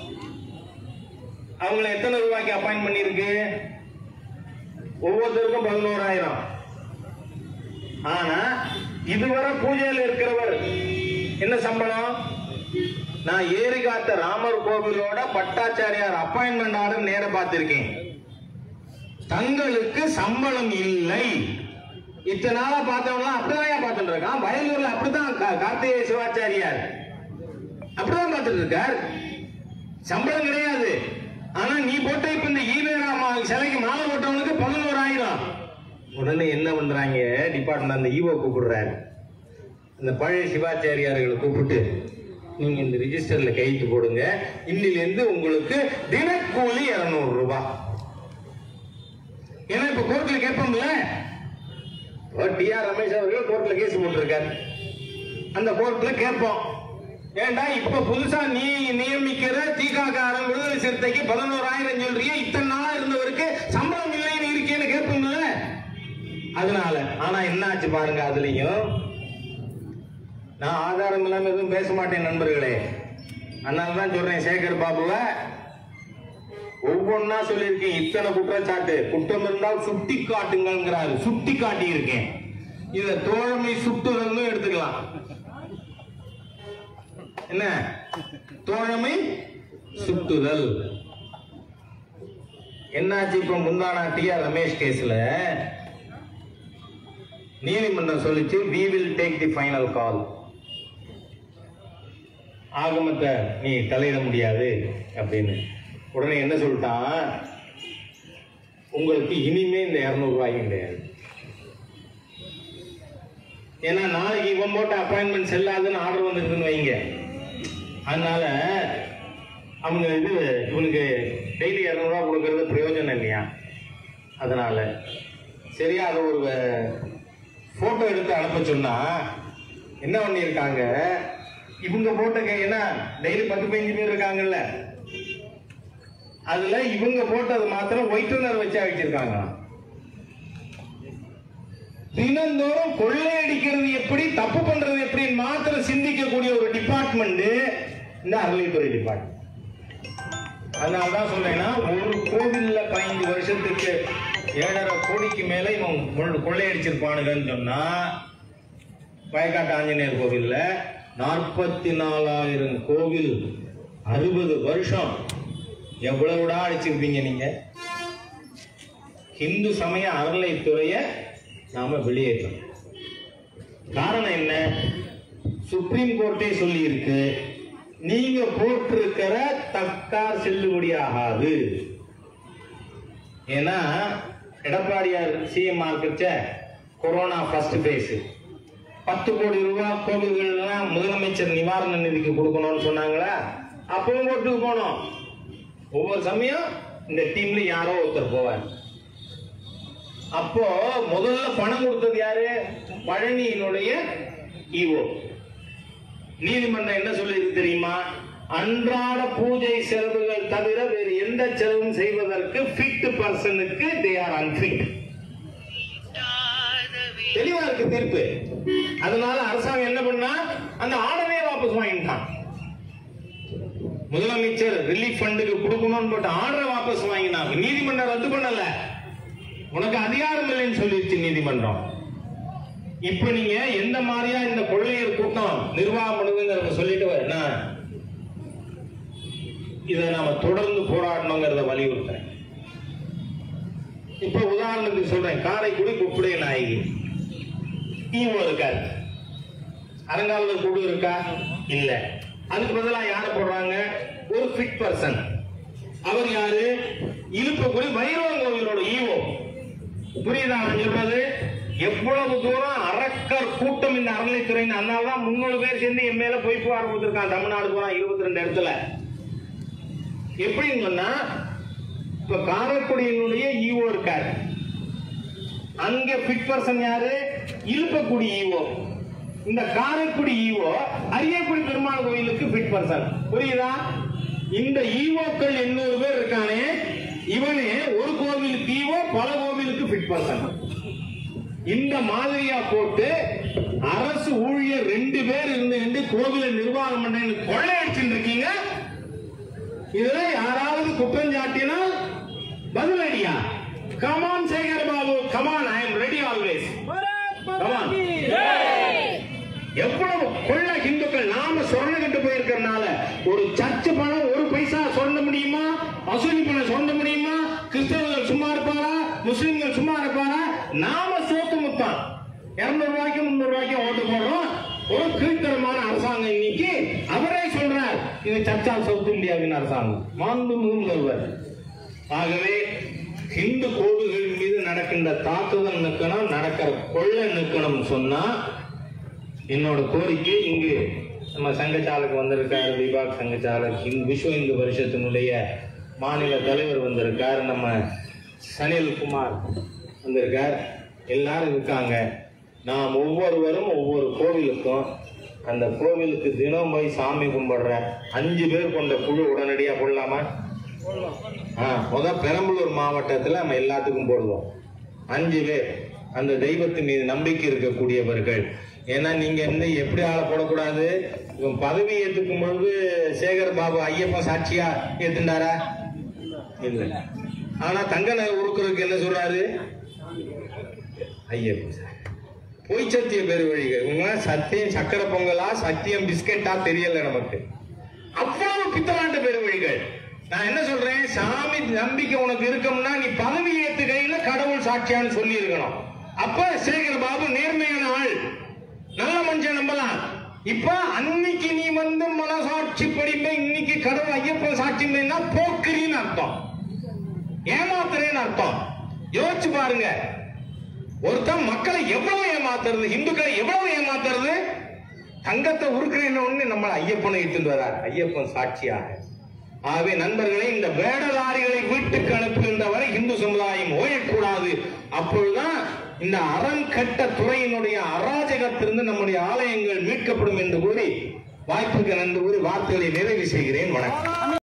அவங்கள எத்தனை ரூபாய்க்கு அப்பாயின்ட் பண்ணியிருக்கு ஒவ்வொருத்தருக்கும் பதினோராயிரம் ஆனா இதுவரை பூஜையில் இருக்கிறவர் என்ன சம்பளம் நான் ஏரி காத்த ராமர் கோவிலோட பட்டாச்சாரியார் அப்பாயின்மெண்ட் ஆர்டர் நேர பார்த்திருக்கேன் தங்களுக்கு சம்பளம் இல்லை இத்தனை நாளா பார்த்தவங்களாம் அப்படிதான் பார்த்துட்டு இருக்கான் வயலூர்ல அப்படிதான் கா- கார்த்திகேய சிவாச்சாரியார் அப்படிதான் பார்த்துட்டு இருக்கார் சம்பளம் கிடையாது ஆனா நீ போட்ட இப்ப இந்த ஈவேரா மா- சிலைக்கு மாலை போட்டவனுக்கு பதினோராயிரம் உடனே என்ன பண்றாங்க டிபார்ட்மெண்ட் அந்த ஈவோ கூப்பிடுறாரு இந்த பழைய சிவாச்சாரியார்களை கூப்பிட்டு நீங்க இந்த ரிஜிஸ்டர்ல கையெழுத்து போடுங்க இன்னிலிருந்து உங்களுக்கு தினக்கூலி இருநூறு ரூபாய் ஏன்னா இப்ப கோர்ட்ல கேட்போம்ல டி ஆர் ரமேஷ் அவர்கள் கோர்ட்ல கேஸ் போட்டிருக்காரு அந்த கோர்ட்ல கேட்போம் ஏண்டா இப்ப புதுசா நீ நியமிக்கிற தீகாக்காரன் விடுதலை சிறுத்தைக்கு பதினோராயிரம் சொல்றீங்க இத்தனை நாளா இருந்தவருக்கு சம்பளம் இல்லைன்னு இருக்கேன்னு கேட்போம்ல அதனால ஆனா என்ன ஆச்சு பாருங்க அதுலயும் நான் ஆதாரம் இல்லாம எதுவும் பேச மாட்டேன் நண்பர்களே அதனால தான் சொல்றேன் சேகர் பாபுவை ஒவ்வொன்னா சொல்லியிருக்கேன் இத்தனை குற்றச்சாட்டு குற்றம் இருந்தால் சுட்டி காட்டுங்கிறாரு சுட்டி காட்டி இருக்கேன் இத தோழமை சுட்டுதல்னு எடுத்துக்கலாம் என்ன தோழமை சுட்டுதல் என்னாச்சு இப்ப முந்தானா டி ஆர் ரமேஷ் கேஸ்ல நீதிமன்றம் சொல்லிச்சு we will take the final call ஆகமத்தை நீ தலையிட முடியாது அப்படின்னு உடனே என்ன சொல்லிட்டான் உங்களுக்கு இனிமே இந்த இருநூறு ரூபாயும் கிடையாது ஏன்னா நாளைக்கு இவன் போட்ட அப்பாயின்மெண்ட் செல்லாதுன்னு ஆர்டர் வந்துருக்குன்னு வைங்க அதனால அவங்க இது இவனுக்கு டெய்லி இரநூறுவா கொடுக்கறது பிரயோஜனம் இல்லையா அதனால சரியா அதை ஒரு போட்டோ எடுத்து அனுப்ப சொன்னா என்ன பண்ணியிருக்காங்க இவங்க போட்ட கை என்ன டெய்லி பத்து பதினஞ்சு பேர் இருக்காங்கல்ல அதுல இவங்க போட்டது மாத்திரம் ஒயிட்டனர் வச்சு அழிச்சிருக்காங்க தினந்தோறும் கொள்ளையடிக்கிறது எப்படி தப்பு பண்றது எப்படின்னு மாத்திரம் சிந்திக்கக்கூடிய ஒரு டிபார்ட்மெண்ட் இந்த அறநிலைத்துறை டிபார்ட்மெண்ட் அதனாலதான் சொல்றேன்னா ஒரு கோவில்ல பதினஞ்சு வருஷத்துக்கு ஏழரை கோடிக்கு மேல இவன் கொள்- கொள்ளையடிச்சிருப்பானுங்கன்னு சொன்னா வயக்காட்டு ஆஞ்சநேயர் கோவில்ல நாற்பத்தி நாலாயிரம் கோவில் அறுபது வருஷம் எவ்வளவுடா அடிச்சிருப்பீங்க நீங்க இந்து சமய அறநிலைத்துறைய நாம வெளியேற்றணும் காரணம் என்ன சுப்ரீம் கோர்ட்டே சொல்லி இருக்கு நீங்க போட்டிருக்கிற தக்கார் செல்லுபடி ஆகாது ஏன்னா எடப்பாடியார் சிஎம் இருக்கிறச்ச கொரோனா ஃபர்ஸ்ட் ஃபேஸ் பத்து கோடி ரூபாய் கோவில்கள்லாம் முதலமைச்சர் நிவாரண நிதிக்கு கொடுக்கணும்னு சொன்னாங்களா அப்பவும் கோர்ட்டுக்கு போனோம் ஒவ்வொரு சமயம் இந்த டீம்ல யாரோ ஒருத்தர் போவார் அப்போ முதல்ல பணம் கொடுத்தது யாரு பழனியினுடைய ஈவோ நீதிமன்றம் என்ன சொல்லியிருக்கு தெரியுமா அன்றாட பூஜை செலவுகள் தவிர வேறு எந்த செலவும் செய்வதற்கு ஃபிட் பர்சனுக்கு தே ஆர் அன்ஃபிட் தெளிவா இருக்கு தீர்ப்பு அதனால அரசாங்கம் என்ன பண்ணா அந்த ஆர்டரே வாபஸ் வாங்கிட்டான் முதலமைச்சர் ரிலீஃப் ஃபண்டுக்கு கொடுக்கணும்னு போட்ட ஆர்டரை வாபஸ் வாங்கினாங்க நீதிமன்றம் ரத்து பண்ணல உனக்கு அதிகாரம் இல்லைன்னு சொல்லிருச்சு நீதிமன்றம் இப்ப நீங்க எந்த மாதிரியா இந்த கொள்ளையர் கூட்டம் நிர்வாகம் பண்ணுதுங்கிறத சொல்லிட்டு வர நான் இதை நாம தொடர்ந்து போராடணுங்கிறத வலியுறுத்துறேன் இப்ப உதாரணத்துக்கு சொல்றேன் காரைக்குடி குப்புடைய நாயகி ஈவோ இருக்காரு அலங்காநல்லூர் குழு இருக்கா இல்ல அதுக்கு பதிலா யார போடுறாங்க ஒரு ஃபிட் பர்சன் அவர் யாரு இழுப்பக்குடி வைரவன் கோவிலோட ஈவோ புரியுதா நான் சொல்றது எவ்வளவு தூரம் அரக்கர் கூட்டம் இந்த அறநிலைத்துறையின் அதனால தான் முன்னூறு பேர் சேர்ந்து என் மேல போய் புகார் கொடுத்திருக்கான் தமிழ்நாடு பூரா இருபத்தி ரெண்டு இடத்துல எப்படின்னு சொன்னா இப்ப காரைக்குடியினுடைய ஈவோ இருக்காரு அங்க ஃபிட் பர்சன் யாரு இழுப்பக்குடி ஈவோ இந்த காரைக்குடி ஈவோ அரியக்குடி பெருமாள் கோயிலுக்கு ஃபிட் பர்சன் புரியுதா இந்த ஈவோக்கள் எண்ணூறு பேர் இருக்கானே இவனே ஒரு கோவிலுக்கு ஈவோ பல கோவிலுக்கு ஃபிட் பர்சன் இந்த மாதிரியா போட்டு அரசு ஊழியர் ரெண்டு பேர் இருந்து நின்று கோவிலை நிர்வாகம் பண்ண கொள்ளையடிச்சுட்டு இருக்கீங்க இதுல யாராவது குற்றம் சாட்டினால் பதிலடியா come on Shekar Babu come on I am ready always come on எவ்வளவு கொள்ள இந்துக்கள் நாம சொர்ணகிட்டு போயிருக்கிறதுனால ஒரு சர்ச்சு பணம் ஒரு பைசா சொர்ண முடியுமா அசூலி பணம் சொர்ண முடியுமா கிறிஸ்தவர்கள் சும்மா இருப்பாரா முஸ்லிம்கள் சும்மா இருப்பாரா நாம சோத்து முத்தான் இருநூறு ரூபாய்க்கு முந்நூறு ரூபாய்க்கு ஓட்டு போடுறோம் ஒரு கீழ்த்தரமான அரசாங்கம் இன்னைக்கு அவரே சொல்றார் இது சர்ச்சால் சவுத் இந்தியாவின் அரசாங்கம் மாண்புமிகு முதல்வர் ஆகவே இந்து கோவில்கள் மீது நடக்கின்ற தாக்குதல் நிற்கணும் நடக்கிற கொள்ளை நிற்கணும் சொன்னா என்னோட கோரிக்கை இங்கு நம்ம சங்கச்சாலுக்கு வந்திருக்காரு விபாக் சங்கச்சாலக் இந்து விஸ்வ இந்து பரிஷத்தினுடைய மாநில தலைவர் வந்திருக்கார் நம்ம சனில் குமார் வந்திருக்கார் எல்லாரும் இருக்காங்க நாம் ஒவ்வொருவரும் ஒவ்வொரு கோவிலுக்கும் அந்த கோவிலுக்கு தினம் போய் சாமி கும்பிடுற அஞ்சு பேர் கொண்ட குழு உடனடியாக போடலாமா ஆ முத பெரம்பலூர் மாவட்டத்தில் நம்ம எல்லாத்துக்கும் போடுவோம் அஞ்சு பேர் அந்த தெய்வத்து மீது நம்பிக்கை இருக்கக்கூடியவர்கள் ஏன்னா நீங்க என்ன எப்படி ஆளை போடக்கூடாது இவன் பதவி ஏத்துக்கும் பொழுது சேகர் பாபு ஐயப்பன் சாட்சியா ஏத்துண்டாரா இல்ல ஆனா தங்க நகை உருக்குறதுக்கு என்ன சொல்றாரு ஐயப்பன் சார் பொய் சத்திய பெரு வழிகள் இவங்க சத்தியம் சக்கரை பொங்கலா சத்தியம் பிஸ்கெட்டா தெரியல நமக்கு அவ்வளவு பித்தலாண்ட பெரு வழிகள் நான் என்ன சொல்றேன் சாமி நம்பிக்கை உனக்கு இருக்கும்னா நீ பதவி ஏத்துக்கையில கடவுள் சாட்சியான்னு சொல்லி இருக்கணும் அப்ப சேகர் பாபு நேர்மையான ஆள் நல்ல மனுஷன் நம்பலாம் இப்ப அன்னைக்கு நீ வந்து மனசாட்சி படிப்ப இன்னைக்கு கடவுள் ஐயப்பன் சாட்சி படினா போக்கிரின்னு அர்த்தம் ஏமாத்துறேன்னு அர்த்தம் யோசிச்சு பாருங்க ஒருத்தன் மக்களை எவ்வளவு ஏமாத்துறது இந்துக்களை எவ்வளவு ஏமாத்துறது தங்கத்தை உருக்குறேன்னு ஒண்ணு நம்மள ஐயப்பனை இட்டுட்டு வரார் ஐயப்பன் சாட்சியாக ஆகவே நண்பர்களே இந்த வேடலாரிகளை வீட்டுக்கு அனுப்புகின்ற வரை இந்து சமுதாயம் ஓயக்கூடாது அப்பொழுதுதான் இந்த அறம் கட்ட துறையினுடைய அராஜகத்திலிருந்து நம்முடைய ஆலயங்கள் மீட்கப்படும் என்று கூறி வாய்ப்புக்கு நன்றி கூறி வார்த்தைகளை நிறைவு செய்கிறேன் வணக்கம்